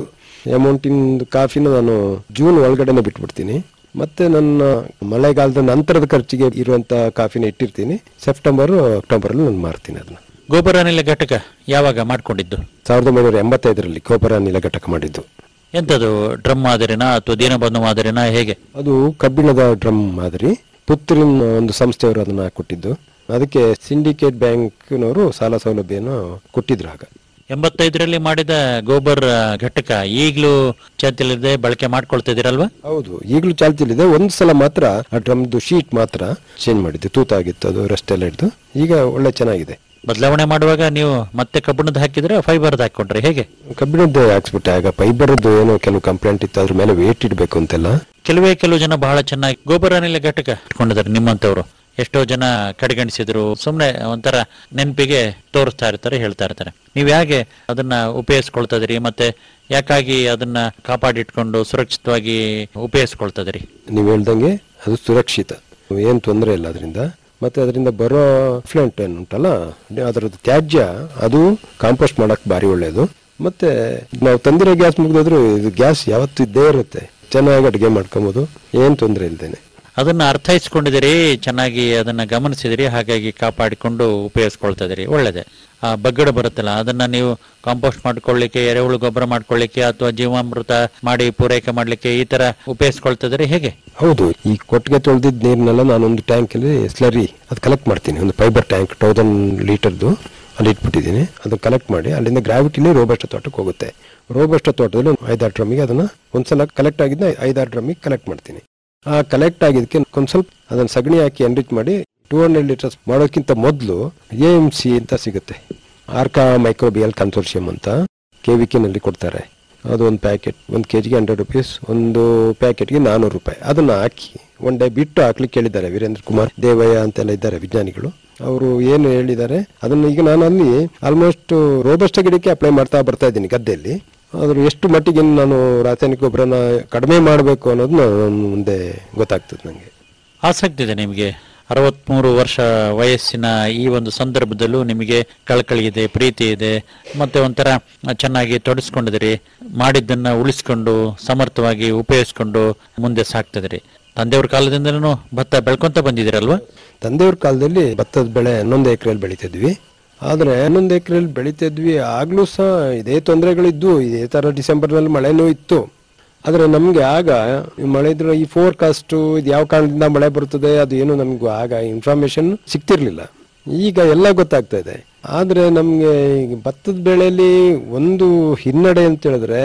ಅಮೌಂಟಿನ ಕಾಫಿನ ನಾನು ಜೂನ್ ಒಳಗಡೆನೆ ಬಿಟ್ಬಿಡ್ತೀನಿ ಮತ್ತೆ ನನ್ನ ಮಳೆಗಾಲದ ನಂತರದ ಖರ್ಚಿಗೆ ಇರುವಂತ ಕಾಫಿನ ಇಟ್ಟಿರ್ತೀನಿ ಸೆಪ್ಟೆಂಬರ್ ಅಕ್ಟೋಬರಲ್ಲಿ ನಾನು ಮಾರ್ತೀನಿ ಅದನ್ನ ಗೊಬ್ಬರ ಅನಿಲ ಘಟಕ ಯಾವಾಗ ಮಾಡ್ಕೊಂಡಿದ್ದು ಸಾವಿರದ ಒಂಬೈನೂರ ಎಂಬತ್ತೈದರಲ್ಲಿ ಗೊಬ್ಬರ ಅನಿಲ ಘಟಕ ಮಾಡಿದ್ದು ಎಂತದು ಡ್ರಮ್ ಮಾದರಿನಾ ಅಥವಾ ದೀನಬಂಧು ಮಾದರಿನಾ ಹೇಗೆ ಅದು ಕಬ್ಬಿಣದ ಡ್ರಮ್ ಮಾದರಿ ಪುತ್ತೂರಿನ ಒಂದು ಸಂಸ್ಥೆಯವರು ಅದನ್ನ ಕೊಟ್ಟಿದ್ದು ಅದಕ್ಕೆ ಸಿಂಡಿಕೇಟ್ ಬ್ಯಾಂಕ್ನವರು ಸಾಲ ಸೌಲಭ್ಯನ ಕೊಟ್ಟಿದ್ರು ಆಗ ಎಂಬತ್ತೈದರಲ್ಲಿ ಮಾಡಿದ ಗೋಬರ್ ಘಟಕ ಈಗಲೂ ಚಾಲ್ತಿಯಲ್ಲಿದೆ ಬಳಕೆ ಮಾಡ್ಕೊಳ್ತಾ ಇದೀರಲ್ವಾ ಹೌದು ಈಗಲೂ ಚಾಲ್ತಿಯಲ್ಲಿದೆ ಒಂದು ಸಲ ಮಾತ್ರ ಆ ಡ್ರಮ್ದು ಶೀಟ್ ಮಾತ್ರ ಚೇಂಜ್ ಮಾಡಿದ್ದು ತೂತಾಗಿತ್ತು ಅದು ರಸ್ಟ್ ಎಲ್ಲ ಹಿಡಿದು ಈಗ ಒಳ್ಳೆ ಚೆನ್ನಾಗಿದೆ ಬದಲಾವಣೆ ಮಾಡುವಾಗ ನೀವು ಮತ್ತೆ ಕಬ್ಬಿಣದ ಹಾಕಿದ್ರೆ ಫೈಬರ್ದು ಹಾಕೊಂಡ್ರೆ ಹೇಗೆ ಕಬ್ಬಿಣದ್ದು ಹಾಕ್ಸ್ಬಿಟ್ಟೆ ಆಗ ಫೈಬರ್ದು ಏನೋ ಕೆಲವು ಕಂಪ್ಲೇಂಟ್ ಇತ್ತು ಅದ್ರ ಮೇಲೆ ವೇಟ್ ಇಡಬೇಕು ಅಂತೆಲ್ಲ ಕೆಲವೇ ಕೆಲವು ಜನ ಬಹಳ ಚೆನ್ನಾಗಿ ಗೊಬ್ಬರ ಅನಿಲ ಘಟಕ ಇಟ್ಕೊಂಡಿದ್ದಾರೆ ನಿಮ್ಮಂತವ್ರು ಎಷ್ಟೋ ಜನ ಕಡೆಗಣಿಸಿದ್ರು ಸುಮ್ನೆ ಒಂಥರ ನೆನಪಿಗೆ ತೋರಿಸ್ತಾ ಇರ್ತಾರೆ ಹೇಳ್ತಾ ಇರ್ತಾರೆ ನೀವು ಹೇಗೆ ಅದನ್ನ ಉಪಯೋಗಿಸ್ಕೊಳ್ತಾ ಇದೀರಿ ಮತ್ತೆ ಯಾಕಾಗಿ ಅದನ್ನ ಕಾಪಾಡಿಟ್ಕೊಂಡು ಸುರಕ್ಷಿತವಾಗಿ ಉಪಯೋಗಿಸ್ಕೊಳ್ತಾ ಇದೀರಿ ನೀವು ಹೇಳ್ದಂಗೆ ಅದು ಸುರಕ್ಷಿತ ಏನು ತೊಂದರೆ ಇಲ್ಲ ಅದರಿಂದ ಮತ್ತೆ ಅದರಿಂದ ಬರೋ ಫ್ಲೆಂಟ್ ಏನು ಉಂಟಲ್ಲ ಅದರದ್ದು ತ್ಯಾಜ್ಯ ಅದು ಕಾಂಪೋಸ್ಟ್ ಮಾಡಕ್ ಭಾರಿ ಒಳ್ಳೆಯದು ಮತ್ತೆ ನಾವು ತಂದಿರೋ ಗ್ಯಾಸ್ ಮುಗಿದ್ರು ಇದು ಗ್ಯಾಸ್ ಯಾವತ್ತೂ ಇದ್ದೇ ಇರುತ್ತೆ ಚೆನ್ನಾಗಿ ಅಡುಗೆ ಮಾಡ್ಕೊಬೋದು ಏನು ತೊಂದರೆ ಇಲ್ದೇನೆ ಅದನ್ನ ಅರ್ಥೈಸ್ಕೊಂಡಿದ್ದೀರಿ ಚೆನ್ನಾಗಿ ಅದನ್ನ ಗಮನಿಸಿದಿರಿ ಹಾಗಾಗಿ ಕಾಪಾಡಿಕೊಂಡು ಉಪಯೋಗಿಸ್ಕೊಳ್ತಾ ಇದೀರಿ ಒಳ್ಳೇದೆ ಆ ಬಗ್ಗಡ ಬರುತ್ತಲ್ಲ ಅದನ್ನ ನೀವು ಕಾಂಪೋಸ್ಟ್ ಮಾಡ್ಕೊಳ್ಳಿಕ್ಕೆ ಎರೆಹುಳು ಗೊಬ್ಬರ ಮಾಡ್ಕೊಳ್ಳಿಕ್ಕೆ ಅಥವಾ ಜೀವಾಮೃತ ಮಾಡಿ ಪೂರೈಕೆ ಮಾಡ್ಲಿಕ್ಕೆ ಈ ತರ ಉಪಯೋಗಿಸ್ಕೊಳ್ತಾ ಇದೀರಿ ಹೇಗೆ ಹೌದು ಈ ಕೊಟ್ಟಿಗೆ ತೊಳೆದಿದ್ದ ನೀರನ್ನೆಲ್ಲ ನಾನೊಂದು ಟ್ಯಾಂಕಲ್ಲಿ ಸ್ಲರಿ ಅದು ಕಲೆಕ್ಟ್ ಮಾಡ್ತೀನಿ ಒಂದು ಫೈಬರ್ ಟ್ಯಾಂಕ್ ತೌಸಂಡ್ ಲೀಟರ್ದು ಅಲ್ಲಿ ಇಟ್ಬಿಟ್ಟಿದ್ದೀನಿ ಅದನ್ನ ಕಲೆಕ್ಟ್ ಮಾಡಿ ಅಲ್ಲಿಂದ ಗ್ರಾವಿಟಿಲಿ ರೋಬಸ್ಟ ತೋಟಕ್ಕೆ ಹೋಗುತ್ತೆ ರೋಬಸ್ಟ ತೋಟದಲ್ಲಿ ಒಂದು ಐದಾರು ಡ್ರಮ್ಮಿಗೆ ಅದನ್ನ ಒಂದ್ಸಲ ಕಲೆಕ್ಟ್ ಆಗಿದ್ದ ಐದಾರು ಡ್ರಮ್ಮಿಗೆ ಕಲೆಕ್ಟ್ ಮಾಡ್ತೀನಿ ಆ ಕಲೆಕ್ಟ್ ಆಗಿದ್ದಕ್ಕೆ ಒಂದ್ ಸ್ವಲ್ಪ ಅದನ್ನ ಸಗಣಿ ಹಾಕಿ ಎನ್ರಿಚ್ ಮಾಡಿ ಟೂ ಹಂಡ್ರೆಡ್ ಲೀಟರ್ಸ್ ಮಾಡೋಕ್ಕಿಂತ ಮೊದಲು ಎ ಎಂ ಸಿ ಅಂತ ಸಿಗುತ್ತೆ ಆರ್ಕಾ ಮೈಕ್ರೋಬಿಯಲ್ ಕನ್ಸೋರ್ಷಿಯಂ ಅಂತ ಕೆ ವಿ ನಲ್ಲಿ ಕೊಡ್ತಾರೆ ಅದು ಒಂದು ಪ್ಯಾಕೆಟ್ ಒಂದು ಕೆ ಜಿಗೆ ಹಂಡ್ರೆಡ್ ರುಪೀಸ್ ಒಂದು ಪ್ಯಾಕೆಟ್ಗೆ ನಾನ್ನೂರು ರೂಪಾಯಿ ಅದನ್ನ ಹಾಕಿ ಒನ್ ಡೇ ಬಿಟ್ಟು ಹಾಕ್ಲಿಕ್ಕೆ ಹೇಳಿದ್ದಾರೆ ವೀರೇಂದ್ರ ಕುಮಾರ್ ದೇವಯ್ಯ ಅಂತೆಲ್ಲ ಇದ್ದಾರೆ ವಿಜ್ಞಾನಿಗಳು ಅವರು ಏನು ಹೇಳಿದ್ದಾರೆ ಅದನ್ನು ಈಗ ನಾನು ಅಲ್ಲಿ ಆಲ್ಮೋಸ್ಟ್ ರೋಬಸ್ಟ ಗಿಡಕ್ಕೆ ಅಪ್ಲೈ ಮಾಡ್ತಾ ಬರ್ತಾ ಇದ್ದೀನಿ ಗದ್ದೆಯಲ್ಲಿ ಆದ್ರೆ ಎಷ್ಟು ಮಟ್ಟಿಗೆ ಇನ್ನು ನಾನು ರಾಸಾಯನಿಕ ಗೊಬ್ಬರನ ಕಡಿಮೆ ಮಾಡಬೇಕು ಅನ್ನೋದು ನಾನು ಮುಂದೆ ಗೊತ್ತಾಗ್ತದೆ ನನಗೆ ಆಸಕ್ತಿ ಇದೆ ನಿಮಗೆ ಅರವತ್ಮೂರು ವರ್ಷ ವಯಸ್ಸಿನ ಈ ಒಂದು ಸಂದರ್ಭದಲ್ಲೂ ನಿಮಗೆ ಕಳಕಳಿ ಇದೆ ಪ್ರೀತಿ ಇದೆ ಮತ್ತೆ ಒಂಥರ ಚೆನ್ನಾಗಿ ತೊಡಸ್ಕೊಂಡಿದಿರಿ ಮಾಡಿದ್ದನ್ನ ಉಳಿಸ್ಕೊಂಡು ಸಮರ್ಥವಾಗಿ ಉಪಯೋಗಿಸ್ಕೊಂಡು ಮುಂದೆ ಸಾಕ್ತಿದ್ರಿ ತಂದೆಯವ್ರ ಕಾಲದಿಂದಲೂ ಭತ್ತ ಬೆಳ್ಕೊಂತ ಬಂದಿದ್ದೀರಲ್ವಾ ತಂದೆಯವ್ರ ಕಾಲದಲ್ಲಿ ಭತ್ತದ ಬೆಳೆ ಹನ್ನೊಂದು ಎಕರೆಯಲ್ಲಿ ಬೆಳಿತಿದ್ವಿ ಆದ್ರೆ ಹನ್ನೊಂದು ಎಕರೆಯಲ್ಲಿ ಬೆಳಿತಿದ್ವಿ ಆಗ್ಲೂ ಸಹ ಇದೇ ತೊಂದರೆಗಳಿದ್ದು ಇದೇ ತರ ಡಿಸೆಂಬರ್ನಲ್ಲಿ ಮಳೆನೂ ಇತ್ತು ಆದ್ರೆ ನಮ್ಗೆ ಆಗ ಈ ಮಳೆ ಇದ್ರೆ ಈ ಫೋರ್ಕಾಸ್ಟ್ ಇದು ಯಾವ ಕಾರಣದಿಂದ ಮಳೆ ಬರ್ತದೆ ಅದು ಏನು ನಮ್ಗೆ ಆಗ ಇನ್ಫಾರ್ಮೇಶನ್ ಸಿಗ್ತಿರ್ಲಿಲ್ಲ ಈಗ ಎಲ್ಲ ಗೊತ್ತಾಗ್ತಾ ಇದೆ ಆದ್ರೆ ನಮ್ಗೆ ಈಗ ಭತ್ತದ ಬೆಳೆಯಲ್ಲಿ ಒಂದು ಹಿನ್ನಡೆ ಅಂತ ಹೇಳಿದ್ರೆ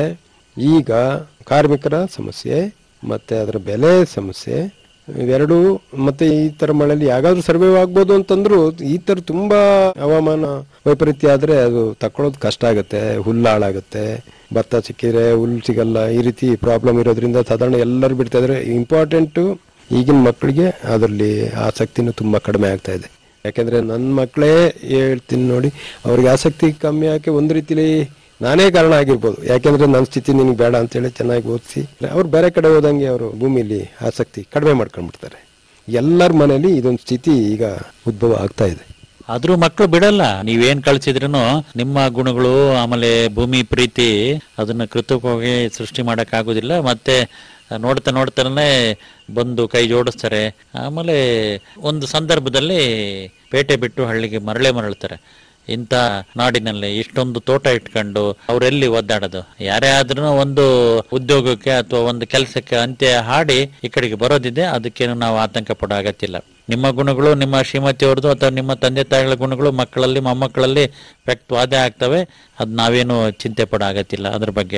ಈಗ ಕಾರ್ಮಿಕರ ಸಮಸ್ಯೆ ಮತ್ತೆ ಅದರ ಬೆಲೆ ಸಮಸ್ಯೆ ಇವೆರಡು ಮತ್ತೆ ಈ ತರ ಮಳೆಯಲ್ಲಿ ಯಾಗಾದ್ರೂ ಸರ್ವೈವ್ ಆಗ್ಬೋದು ಅಂತಂದ್ರು ಈ ತರ ತುಂಬಾ ಹವಾಮಾನ ವೈಪರೀತ್ಯ ಆದ್ರೆ ಅದು ತಕೊಳ್ಳೋದು ಕಷ್ಟ ಆಗುತ್ತೆ ಹುಲ್ಲು ಹಾಳಾಗುತ್ತೆ ಭತ್ತ ಸಿಕ್ಕಿದ್ರೆ ಹುಲ್ಲು ಸಿಗಲ್ಲ ಈ ರೀತಿ ಪ್ರಾಬ್ಲಮ್ ಇರೋದ್ರಿಂದ ಸಾಧಾರಣ ಎಲ್ಲರೂ ಬಿಡ್ತಾ ಇದ್ರೆ ಇಂಪಾರ್ಟೆಂಟ್ ಈಗಿನ ಮಕ್ಕಳಿಗೆ ಅದರಲ್ಲಿ ಆಸಕ್ತಿನೂ ತುಂಬಾ ಕಡಿಮೆ ಆಗ್ತಾ ಇದೆ ಯಾಕಂದ್ರೆ ನನ್ನ ಮಕ್ಕಳೇ ಹೇಳ್ತೀನಿ ನೋಡಿ ಅವ್ರಿಗೆ ಆಸಕ್ತಿ ಕಮ್ಮಿ ಆಕೆ ಒಂದು ರೀತಿಲಿ ನಾನೇ ಕಾರಣ ಆಗಿರ್ಬೋದು ಯಾಕೆಂದ್ರೆ ನನ್ನ ಸ್ಥಿತಿ ನಿನಗೆ ಬೇಡ ಅಂತೇಳಿ ಚೆನ್ನಾಗಿ ಓದಿಸಿ ಅವ್ರು ಬೇರೆ ಕಡೆ ಹೋದಂಗೆ ಅವರು ಭೂಮಿಲಿ ಆಸಕ್ತಿ ಕಡಿಮೆ ಮಾಡ್ಕೊಂಡ್ಬಿಡ್ತಾರೆ ಎಲ್ಲರ ಮನೇಲಿ ಇದೊಂದು ಸ್ಥಿತಿ ಈಗ ಉದ್ಭವ ಆಗ್ತಾ ಇದೆ ಆದ್ರೂ ಮಕ್ಕಳು ಬಿಡಲ್ಲ ನೀವೇನ್ ಕಳ್ಸಿದ್ರೂ ನಿಮ್ಮ ಗುಣಗಳು ಆಮೇಲೆ ಭೂಮಿ ಪ್ರೀತಿ ಅದನ್ನ ಕೃತಕವಾಗಿ ಸೃಷ್ಟಿ ಮಾಡಕ್ ಆಗುದಿಲ್ಲ ಮತ್ತೆ ನೋಡ್ತಾ ನೋಡ್ತಾನೆ ಬಂದು ಕೈ ಜೋಡಿಸ್ತಾರೆ ಆಮೇಲೆ ಒಂದು ಸಂದರ್ಭದಲ್ಲಿ ಪೇಟೆ ಬಿಟ್ಟು ಹಳ್ಳಿಗೆ ಮರಳೇ ಮರಳ್ತಾರೆ ಇಂಥ ನಾಡಿನಲ್ಲಿ ಇಷ್ಟೊಂದು ತೋಟ ಇಟ್ಕೊಂಡು ಅವರೆಲ್ಲಿ ಒದ್ದಾಡೋದು ಯಾರೇ ಆದ್ರೂ ಒಂದು ಉದ್ಯೋಗಕ್ಕೆ ಅಥವಾ ಒಂದು ಕೆಲಸಕ್ಕೆ ಅಂತ್ಯ ಹಾಡಿ ಈ ಕಡೆಗೆ ಬರೋದಿದೆ ಅದಕ್ಕೇನು ನಾವು ಆತಂಕ ಪಡೋ ಅಗತ್ಯ ಇಲ್ಲ ನಿಮ್ಮ ಗುಣಗಳು ನಿಮ್ಮ ಶ್ರೀಮತಿಯವ್ರದ್ದು ಅಥವಾ ನಿಮ್ಮ ತಂದೆ ತಾಯಿಗಳ ಗುಣಗಳು ಮಕ್ಕಳಲ್ಲಿ ಮೊಮ್ಮಕ್ಕಳಲ್ಲಿ ವ್ಯಕ್ತವಾದೇ ಆಗ್ತವೆ ಅದು ನಾವೇನು ಚಿಂತೆ ಪಡೋ ಅಗತ್ಯ ಇಲ್ಲ ಅದ್ರ ಬಗ್ಗೆ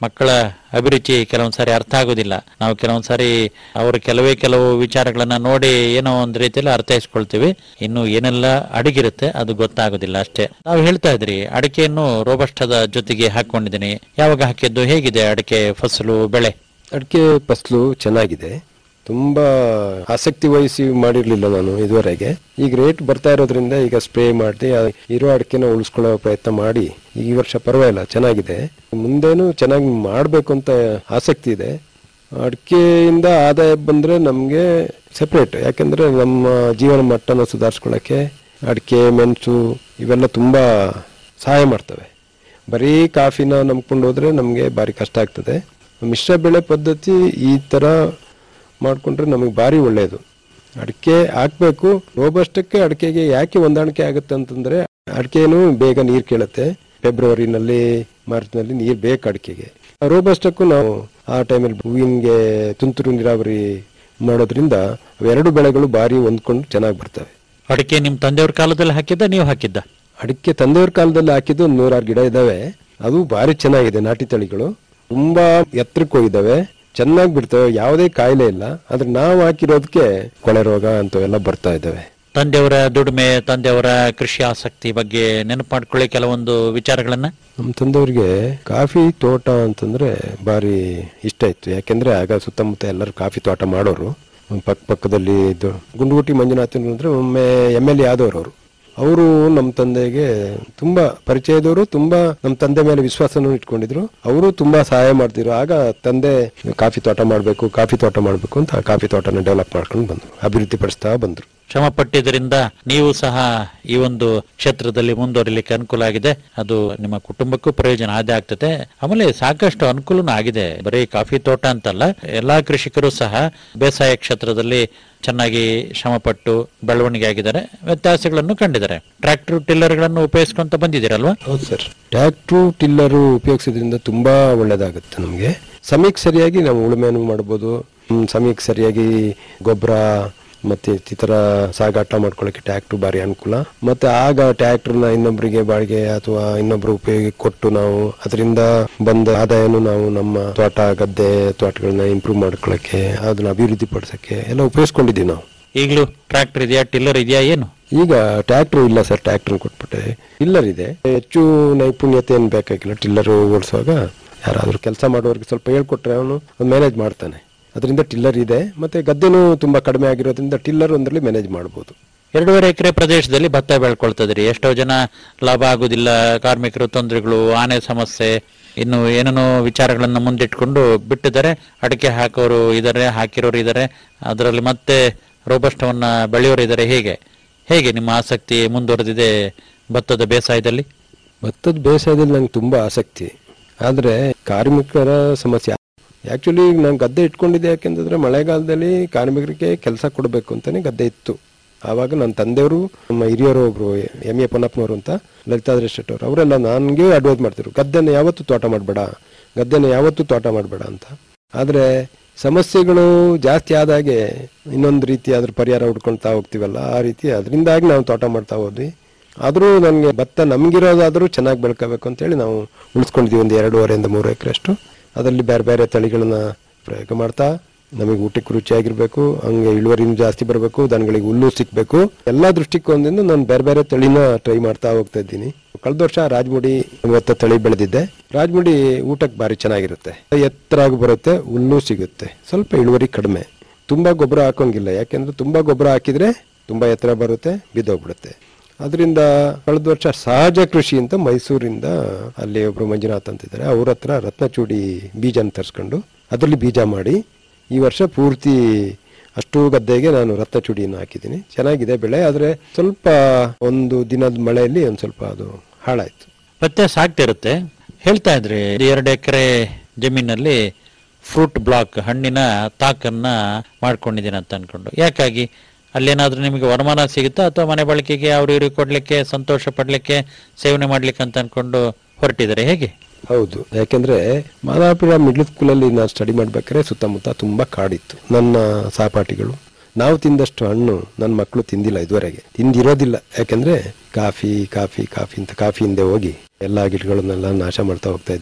ಮಕ್ಕಳ ಅಭಿರುಚಿ ಕೆಲವೊಂದ್ ಸಾರಿ ಅರ್ಥ ಆಗೋದಿಲ್ಲ ನಾವು ಕೆಲವೊಂದ್ ಸಾರಿ ಅವರು ಕೆಲವೇ ಕೆಲವು ವಿಚಾರಗಳನ್ನ ನೋಡಿ ಏನೋ ಒಂದ್ ರೀತಿಯಲ್ಲಿ ಅರ್ಥೈಸ್ಕೊಳ್ತೀವಿ ಇನ್ನು ಏನೆಲ್ಲ ಅಡಗಿರುತ್ತೆ ಅದು ಗೊತ್ತಾಗೋದಿಲ್ಲ ಅಷ್ಟೇ ನಾವು ಹೇಳ್ತಾ ಇದ್ರಿ ಅಡಿಕೆಯನ್ನು ರೋಬಸ್ಟದ ಜೊತೆಗೆ ಹಾಕೊಂಡಿದ್ದೀನಿ ಯಾವಾಗ ಹಾಕಿದ್ದು ಹೇಗಿದೆ ಅಡಿಕೆ ಫಸಲು ಬೆಳೆ ಅಡಿಕೆ ಫಸಲು ಚೆನ್ನಾಗಿದೆ ತುಂಬಾ ಆಸಕ್ತಿ ವಹಿಸಿ ಮಾಡಿರ್ಲಿಲ್ಲ ನಾನು ಇದುವರೆಗೆ ಈಗ ರೇಟ್ ಬರ್ತಾ ಇರೋದ್ರಿಂದ ಈಗ ಸ್ಪ್ರೇ ಮಾಡಿ ಆ ಇರೋ ಅಡಿಕೆನ ಉಳಿಸ್ಕೊಳ್ಳೋ ಪ್ರಯತ್ನ ಮಾಡಿ ಈ ವರ್ಷ ಪರವಾಗಿಲ್ಲ ಚೆನ್ನಾಗಿದೆ ಮುಂದೇನು ಚೆನ್ನಾಗಿ ಮಾಡಬೇಕು ಅಂತ ಆಸಕ್ತಿ ಇದೆ ಅಡಿಕೆಯಿಂದ ಆದಾಯ ಬಂದ್ರೆ ನಮಗೆ ಸೆಪ್ರೇಟ್ ಯಾಕಂದ್ರೆ ನಮ್ಮ ಜೀವನ ಮಟ್ಟನ ಸುಧಾರಿಸ್ಕೊಳ್ಳೋಕ್ಕೆ ಅಡಿಕೆ ಮೆಣಸು ಇವೆಲ್ಲ ತುಂಬಾ ಸಹಾಯ ಮಾಡ್ತವೆ ಬರೀ ಕಾಫಿನ ನಂಬ್ಕೊಂಡು ಹೋದ್ರೆ ನಮಗೆ ಭಾರಿ ಕಷ್ಟ ಆಗ್ತದೆ ಮಿಶ್ರ ಬೆಳೆ ಪದ್ಧತಿ ಈ ತರ ಮಾಡ್ಕೊಂಡ್ರೆ ನಮಗೆ ಭಾರಿ ಒಳ್ಳೆಯದು ಅಡಿಕೆ ಹಾಕ್ಬೇಕು ರೋಬಸ್ಟಕ್ಕೆ ಅಡಿಕೆಗೆ ಯಾಕೆ ಹೊಂದಾಣಿಕೆ ಆಗುತ್ತೆ ಅಂತಂದ್ರೆ ಅಡಿಕೆನು ಬೇಗ ನೀರು ಕೇಳುತ್ತೆ ಫೆಬ್ರವರಿನಲ್ಲಿ ಮಾರ್ಚ್ನಲ್ಲಿ ನೀರು ಬೇಕು ಅಡಿಕೆಗೆ ರೋಬಸ್ಟಕ್ಕೂ ನಾವು ಆ ಟೈಮಲ್ಲಿ ಹೂವಿನ್ಗೆ ತುಂತುರು ನೀರಾವರಿ ಮಾಡೋದ್ರಿಂದ ಅವೆರಡು ಬೆಳೆಗಳು ಭಾರಿ ಹೊಂದ್ಕೊಂಡು ಚೆನ್ನಾಗಿ ಬರ್ತವೆ ಅಡಿಕೆ ನಿಮ್ ತಂದೆಯವ್ರ ಕಾಲದಲ್ಲಿ ಹಾಕಿದ್ದ ನೀವು ಹಾಕಿದ್ದ ಅಡಿಕೆ ತಂದೆಯವ್ರ ಕಾಲದಲ್ಲಿ ಹಾಕಿದ್ದು ಒಂದು ನೂರಾರು ಗಿಡ ಇದಾವೆ ಅದು ಭಾರಿ ಚೆನ್ನಾಗಿದೆ ನಾಟಿ ತಳಿಗಳು ತುಂಬಾ ಎತ್ತರಕ್ಕೆ ಹೋಗಿದ್ದಾವೆ ಚೆನ್ನಾಗಿ ಬಿಡ್ತವೆ ಯಾವುದೇ ಕಾಯಿಲೆ ಇಲ್ಲ ಆದ್ರೆ ನಾವು ಹಾಕಿರೋದಕ್ಕೆ ಕೊಳೆ ರೋಗ ಅಂತವೆಲ್ಲ ಬರ್ತಾ ಇದ್ದಾವೆ ತಂದೆಯವರ ದುಡಿಮೆ ತಂದೆಯವರ ಕೃಷಿ ಆಸಕ್ತಿ ಬಗ್ಗೆ ನೆನಪು ಮಾಡ್ಕೊಳ್ಳಿ ಕೆಲವೊಂದು ವಿಚಾರಗಳನ್ನ ನಮ್ಮ ತಂದೆಯವ್ರಿಗೆ ಕಾಫಿ ತೋಟ ಅಂತಂದ್ರೆ ಭಾರಿ ಇಷ್ಟ ಇತ್ತು ಯಾಕೆಂದ್ರೆ ಆಗ ಸುತ್ತಮುತ್ತ ಎಲ್ಲರೂ ಕಾಫಿ ತೋಟ ಮಾಡೋರು ಪಕ್ಕ ಪಕ್ಕದಲ್ಲಿ ಇದು ಗುಂಡುಗುಟಿ ಮಂಜುನಾಥನ್ ಅಂದ್ರೆ ಒಮ್ಮೆ ಎಮ್ ಎಲ್ ಎ ಆದವರು ಅವರು ಅವರು ನಮ್ಮ ತಂದೆಗೆ ತುಂಬಾ ಪರಿಚಯದವರು ತುಂಬಾ ನಮ್ಮ ತಂದೆ ಮೇಲೆ ವಿಶ್ವಾಸನೂ ಇಟ್ಕೊಂಡಿದ್ರು ಅವರು ತುಂಬಾ ಸಹಾಯ ಮಾಡ್ತಿದ್ರು ಆಗ ತಂದೆ ಕಾಫಿ ತೋಟ ಮಾಡಬೇಕು ಕಾಫಿ ತೋಟ ಮಾಡಬೇಕು ಅಂತ ಆ ಕಾಫಿ ತೋಟನ ಡೆವಲಪ್ ಮಾಡ್ಕೊಂಡು ಬಂದ್ರು ಅಭಿವೃದ್ಧಿ ಪಡಿಸ್ತಾ ಬಂದ್ರು ಶ್ರಮ ಪಟ್ಟಿದ್ದರಿಂದ ನೀವು ಸಹ ಈ ಒಂದು ಕ್ಷೇತ್ರದಲ್ಲಿ ಮುಂದುವರಿಲಿಕ್ಕೆ ಅನುಕೂಲ ಆಗಿದೆ ಅದು ನಿಮ್ಮ ಕುಟುಂಬಕ್ಕೂ ಪ್ರಯೋಜನ ಆದೇ ಆಗ್ತದೆ ಆಮೇಲೆ ಸಾಕಷ್ಟು ಅನುಕೂಲನೂ ಆಗಿದೆ ಬರೀ ಕಾಫಿ ತೋಟ ಅಂತಲ್ಲ ಎಲ್ಲಾ ಕೃಷಿಕರು ಸಹ ಬೇಸಾಯ ಕ್ಷೇತ್ರದಲ್ಲಿ ಚೆನ್ನಾಗಿ ಶ್ರಮಪಟ್ಟು ಬೆಳವಣಿಗೆ ಆಗಿದ್ದಾರೆ ವ್ಯತ್ಯಾಸಗಳನ್ನು ಕಂಡಿದ್ದಾರೆ ಟ್ರ್ಯಾಕ್ಟರ್ ಟಿಲ್ಲರ್ಗಳನ್ನು ಉಪಯೋಗಿಸ್ಕೊಂತ ಬಂದಿದ್ದೀರಲ್ವಾ ಹೌದು ಸರ್ ಟ್ರ್ಯಾಕ್ಟ್ರು ಟಿಲ್ಲರು ಉಪಯೋಗಿಸೋದ್ರಿಂದ ತುಂಬಾ ಒಳ್ಳೇದಾಗುತ್ತೆ ನಮಗೆ ಸಮಯಕ್ಕೆ ಸರಿಯಾಗಿ ನಾವು ಉಳುಮೆಯನ್ನು ಮಾಡ್ಬೋದು ಹ್ಮ್, ಸಮಯಕ್ಕೆ ಸರಿಯಾಗಿ ಗೊಬ್ಬರ ಮತ್ತೆ ಈ ತರ ಸಾಗಾಟ ಮಾಡ್ಕೊಳ್ಳೋಕೆ ಟ್ರ್ಯಾಕ್ಟರ್ ಭಾರಿ ಅನುಕೂಲ ಮತ್ತೆ ಆಗ ಟ್ರ್ಯಾಕ್ಟರ್ನ ಇನ್ನೊಬ್ಬರಿಗೆ ಬಾಡಿಗೆ ಅಥವಾ ಇನ್ನೊಬ್ರು ಉಪಯೋಗ ಕೊಟ್ಟು ನಾವು ಅದರಿಂದ ಬಂದ ಆದಾಯನು ನಾವು ನಮ್ಮ ತೋಟ ಗದ್ದೆ ತೋಟಗಳನ್ನ ಇಂಪ್ರೂವ್ ಮಾಡ್ಕೊಳ್ಳೋಕೆ ಅದನ್ನ ಅಭಿವೃದ್ಧಿ ಪಡಿಸೋಕೆ ಎಲ್ಲ ಉಪಯೋಗಿಸ್ಕೊಂಡಿದ್ದೀವಿ ನಾವು ಈಗಲೂ ಟ್ರ್ಯಾಕ್ಟರ್ ಇದೆಯಾ ಟಿಲ್ಲರ್ ಇದೆಯಾ ಏನು ಈಗ ಟ್ರ್ಯಾಕ್ಟರ್ ಇಲ್ಲ ಸರ್ ಟ್ರ್ಯಾಕ್ಟರ್ ಕೊಟ್ಬಿಟ್ಟೆ ಟಿಲ್ಲರ್ ಇದೆ ಹೆಚ್ಚು ನೈಪುಣ್ಯತೆ ಏನು ಬೇಕಾಗಿಲ್ಲ ಟಿಲ್ಲರ್ ಓಡಿಸುವಾಗ ಯಾರಾದ್ರೂ ಕೆಲಸ ಮಾಡೋರಿಗೆ ಸ್ವಲ್ಪ ಹೇಳ್ಕೊಟ್ರೆ ಅವನು ಮ್ಯಾನೇಜ್ ಮಾಡ್ತಾನೆ ಅದರಿಂದ ಟಿಲ್ಲರ್ ಇದೆ ಮತ್ತೆ ಗದ್ದೆನೂ ತುಂಬಾ ಕಡಿಮೆ ಆಗಿರೋದ್ರಿಂದ ಟಿಲ್ಲರ್ ಒಂದರಲ್ಲಿ ಮ್ಯಾನೇಜ್ ಮಾಡ್ಬೋದು ಎರಡೂವರೆ ಎಕರೆ ಪ್ರದೇಶದಲ್ಲಿ ಭತ್ತ ಬೆಳ್ಕೊಳ್ತಿದ್ರಿ ಎಷ್ಟೋ ಜನ ಲಾಭ ಆಗುದಿಲ್ಲ ಕಾರ್ಮಿಕರು ತೊಂದರೆಗಳು ಆನೆ ಸಮಸ್ಯೆ ಇನ್ನು ಏನೇನೋ ವಿಚಾರಗಳನ್ನ ಮುಂದಿಟ್ಕೊಂಡು ಬಿಟ್ಟಿದ್ದಾರೆ ಅಡಿಕೆ ಹಾಕೋರು ಇದ್ದಾರೆ ಹಾಕಿರೋರು ಇದ್ದಾರೆ ಅದರಲ್ಲಿ ಮತ್ತೆ ರೋಬಸ್ಟವನ್ನ ಬೆಳೆಯೋರು ಇದ್ದಾರೆ ಹೇಗೆ ಹೇಗೆ ನಿಮ್ಮ ಆಸಕ್ತಿ ಮುಂದುವರೆದಿದೆ ಭತ್ತದ ಬೇಸಾಯದಲ್ಲಿ ಭತ್ತದ ಬೇಸಾಯದಲ್ಲಿ ನಂಗೆ ತುಂಬಾ ಆಸಕ್ತಿ ಆದ್ರೆ ಕಾರ್ಮಿಕರ ಸಮಸ್ಯೆ ಆಕ್ಚುಲಿ ನಾನು ಗದ್ದೆ ಇಟ್ಕೊಂಡಿದ್ದೆ ಯಾಕೆಂತಂದ್ರೆ ಮಳೆಗಾಲದಲ್ಲಿ ಕಾರ್ಮಿಕರಿಗೆ ಕೆಲಸ ಕೊಡಬೇಕು ಅಂತಾನೆ ಗದ್ದೆ ಇತ್ತು ಆವಾಗ ನನ್ನ ತಂದೆಯವರು ನಮ್ಮ ಹಿರಿಯರು ಒಬ್ರು ಎಂ ಎ ಪೊನ್ನಪ್ಪನವರು ಅಂತ ಲಲಿತಾದ್ರಿ ಶೆಟ್ಟಿ ಅವರು ಅವರೆಲ್ಲ ನನಗೆ ಅಡ್ವೈಸ್ ಮಾಡ್ತಿದ್ರು ಗದ್ದೆನ ಯಾವತ್ತೂ ತೋಟ ಮಾಡಬೇಡ ಗದ್ದೆನ ಯಾವತ್ತೂ ತೋಟ ಮಾಡಬೇಡ ಅಂತ ಆದ್ರೆ ಸಮಸ್ಯೆಗಳು ಜಾಸ್ತಿ ಆದಾಗೆ ಇನ್ನೊಂದು ರೀತಿ ಅದ್ರ ಪರಿಹಾರ ಹುಡ್ಕೊಳ್ತಾ ಹೋಗ್ತೀವಲ್ಲ ಆ ರೀತಿ ಅದರಿಂದಾಗಿ ನಾವು ತೋಟ ಮಾಡ್ತಾ ಹೋದ್ವಿ ಆದರೂ ನನಗೆ ಭತ್ತ ನಮಗಿರೋದಾದರೂ ಚೆನ್ನಾಗಿ ಬೆಳ್ಕೋಬೇಕು ಅಂತೇಳಿ ನಾವು ಉಳಿಸ್ಕೊಂಡಿದ್ದೀವಿ ಒಂದು ಎರಡೂವರೆಯಿಂದ ಮೂರು ಎಕರೆ ಅಷ್ಟು ಅದರಲ್ಲಿ ಬೇರೆ ಬೇರೆ ತಳಿಗಳನ್ನ ಪ್ರಯೋಗ ಮಾಡ್ತಾ ನಮಗೆ ಊಟಕ್ಕೆ ರುಚಿಯಾಗಿರ್ಬೇಕು ಹಂಗೆ ಇಳುವರಿನೂ ಜಾಸ್ತಿ ಬರಬೇಕು ದನಗಳಿಗೆ ಹುಲ್ಲು ಸಿಕ್ಬೇಕು ಎಲ್ಲಾ ದೃಷ್ಟಿಕೋನದಿಂದ ನಾನು ಬೇರೆ ಬೇರೆ ತಳಿನ ಟ್ರೈ ಮಾಡ್ತಾ ಹೋಗ್ತಾ ಇದ್ದೀನಿ ಕಳೆದ ವರ್ಷ ರಾಜಮುಡಿ ಇವತ್ತು ತಳಿ ಬೆಳೆದಿದ್ದೆ ರಾಜಮುಡಿ ಊಟಕ್ಕೆ ಭಾರಿ ಚೆನ್ನಾಗಿರುತ್ತೆ ಎತ್ತರಾಗಿ ಬರುತ್ತೆ ಹುಲ್ಲು ಸಿಗುತ್ತೆ ಸ್ವಲ್ಪ ಇಳುವರಿ ಕಡಿಮೆ ತುಂಬಾ ಗೊಬ್ಬರ ಹಾಕೋಂಗಿಲ್ಲ ಯಾಕೆಂದ್ರೆ ತುಂಬಾ ಗೊಬ್ಬರ ಹಾಕಿದ್ರೆ ತುಂಬಾ ಎತ್ತರ ಬರುತ್ತೆ ಬಿದ್ದೋಗ್ಬಿಡುತ್ತೆ ಅದರಿಂದ ಕಳೆದ ವರ್ಷ ಸಹಜ ಕೃಷಿ ಅಂತ ಮೈಸೂರಿಂದ ಅಲ್ಲಿ ಒಬ್ರು ಮಂಜುನಾಥ್ ಅಂತಿದ್ದಾರೆ ಅವ್ರ ಹತ್ರ ರತ್ನಚೂಡಿ ಬೀಜನ ತರಿಸ್ಕೊಂಡು ಅದರಲ್ಲಿ ಬೀಜ ಮಾಡಿ ಈ ವರ್ಷ ಪೂರ್ತಿ ಅಷ್ಟು ಗದ್ದೆಗೆ ನಾನು ರತ್ನಚೂಡಿಯನ್ನು ಹಾಕಿದ್ದೀನಿ ಚೆನ್ನಾಗಿದೆ ಬೆಳೆ ಆದರೆ ಸ್ವಲ್ಪ ಒಂದು ದಿನದ ಮಳೆಯಲ್ಲಿ ಒಂದು ಸ್ವಲ್ಪ ಅದು ಹಾಳಾಯ್ತು ವ್ಯತ್ಯಾಸ ಆಗ್ತಿರುತ್ತೆ ಹೇಳ್ತಾ ಇದ್ರಿ ಎರಡು ಎಕರೆ ಜಮೀನಲ್ಲಿ ಫ್ರೂಟ್ ಬ್ಲಾಕ್ ಹಣ್ಣಿನ ತಾಕನ್ನ ಮಾಡ್ಕೊಂಡಿದ್ದೀನಿ ಅಂತ ಅನ್ಕೊಂಡು ಯಾಕಾಗಿ ಅಲ್ಲೇನಾದ್ರೂ ನಿಮಗೆ ವರಮಾನ ಸಿಗುತ್ತಾ ಅಥವಾ ಮನೆ ಬಳಕೆಗೆ ಅವ್ರು ಇವ್ರಿಗೆ ಕೊಡ್ಲಿಕ್ಕೆ ಸಂತೋಷ ಪಡ್ಲಿಕ್ಕೆ ಸೇವನೆ ಮಾಡ್ಲಿಕ್ಕೆ ಅಂತ ಅನ್ಕೊಂಡು ಹೊರಟಿದ್ದಾರೆ ಹೇಗೆ ಹೌದು ಯಾಕೆಂದ್ರೆ ಮಾದಾಪುರ ಮಿಡ್ಲ್ ಸ್ಕೂಲಲ್ಲಿ ನಾನು ಸ್ಟಡಿ ಮಾಡ್ಬೇಕಾದ್ರೆ ಸುತ್ತಮುತ್ತ ತುಂಬಾ ಕಾಡಿತ್ತು ನನ್ನ ಸಹಪಾಠಿಗಳು ನಾವು ತಿಂದಷ್ಟು ಹಣ್ಣು ನನ್ನ ಮಕ್ಕಳು ತಿಂದಿಲ್ಲ ಇದುವರೆಗೆ ತಿಂದಿರೋದಿಲ್ಲ ಯಾಕೆಂದ್ರೆ ಕಾಫಿ ಕಾಫಿ ಕಾಫಿ ಅಂತ ಕಾಫಿ ಹಿಂದೆ ಹೋಗಿ ಎಲ್ಲಾ ಗಿಡಗಳನ್ನೆಲ್ಲ ನಾಶ ಮಾಡ್ತಾ ಹೋಗ್ತಾ ಇದ್ವಿ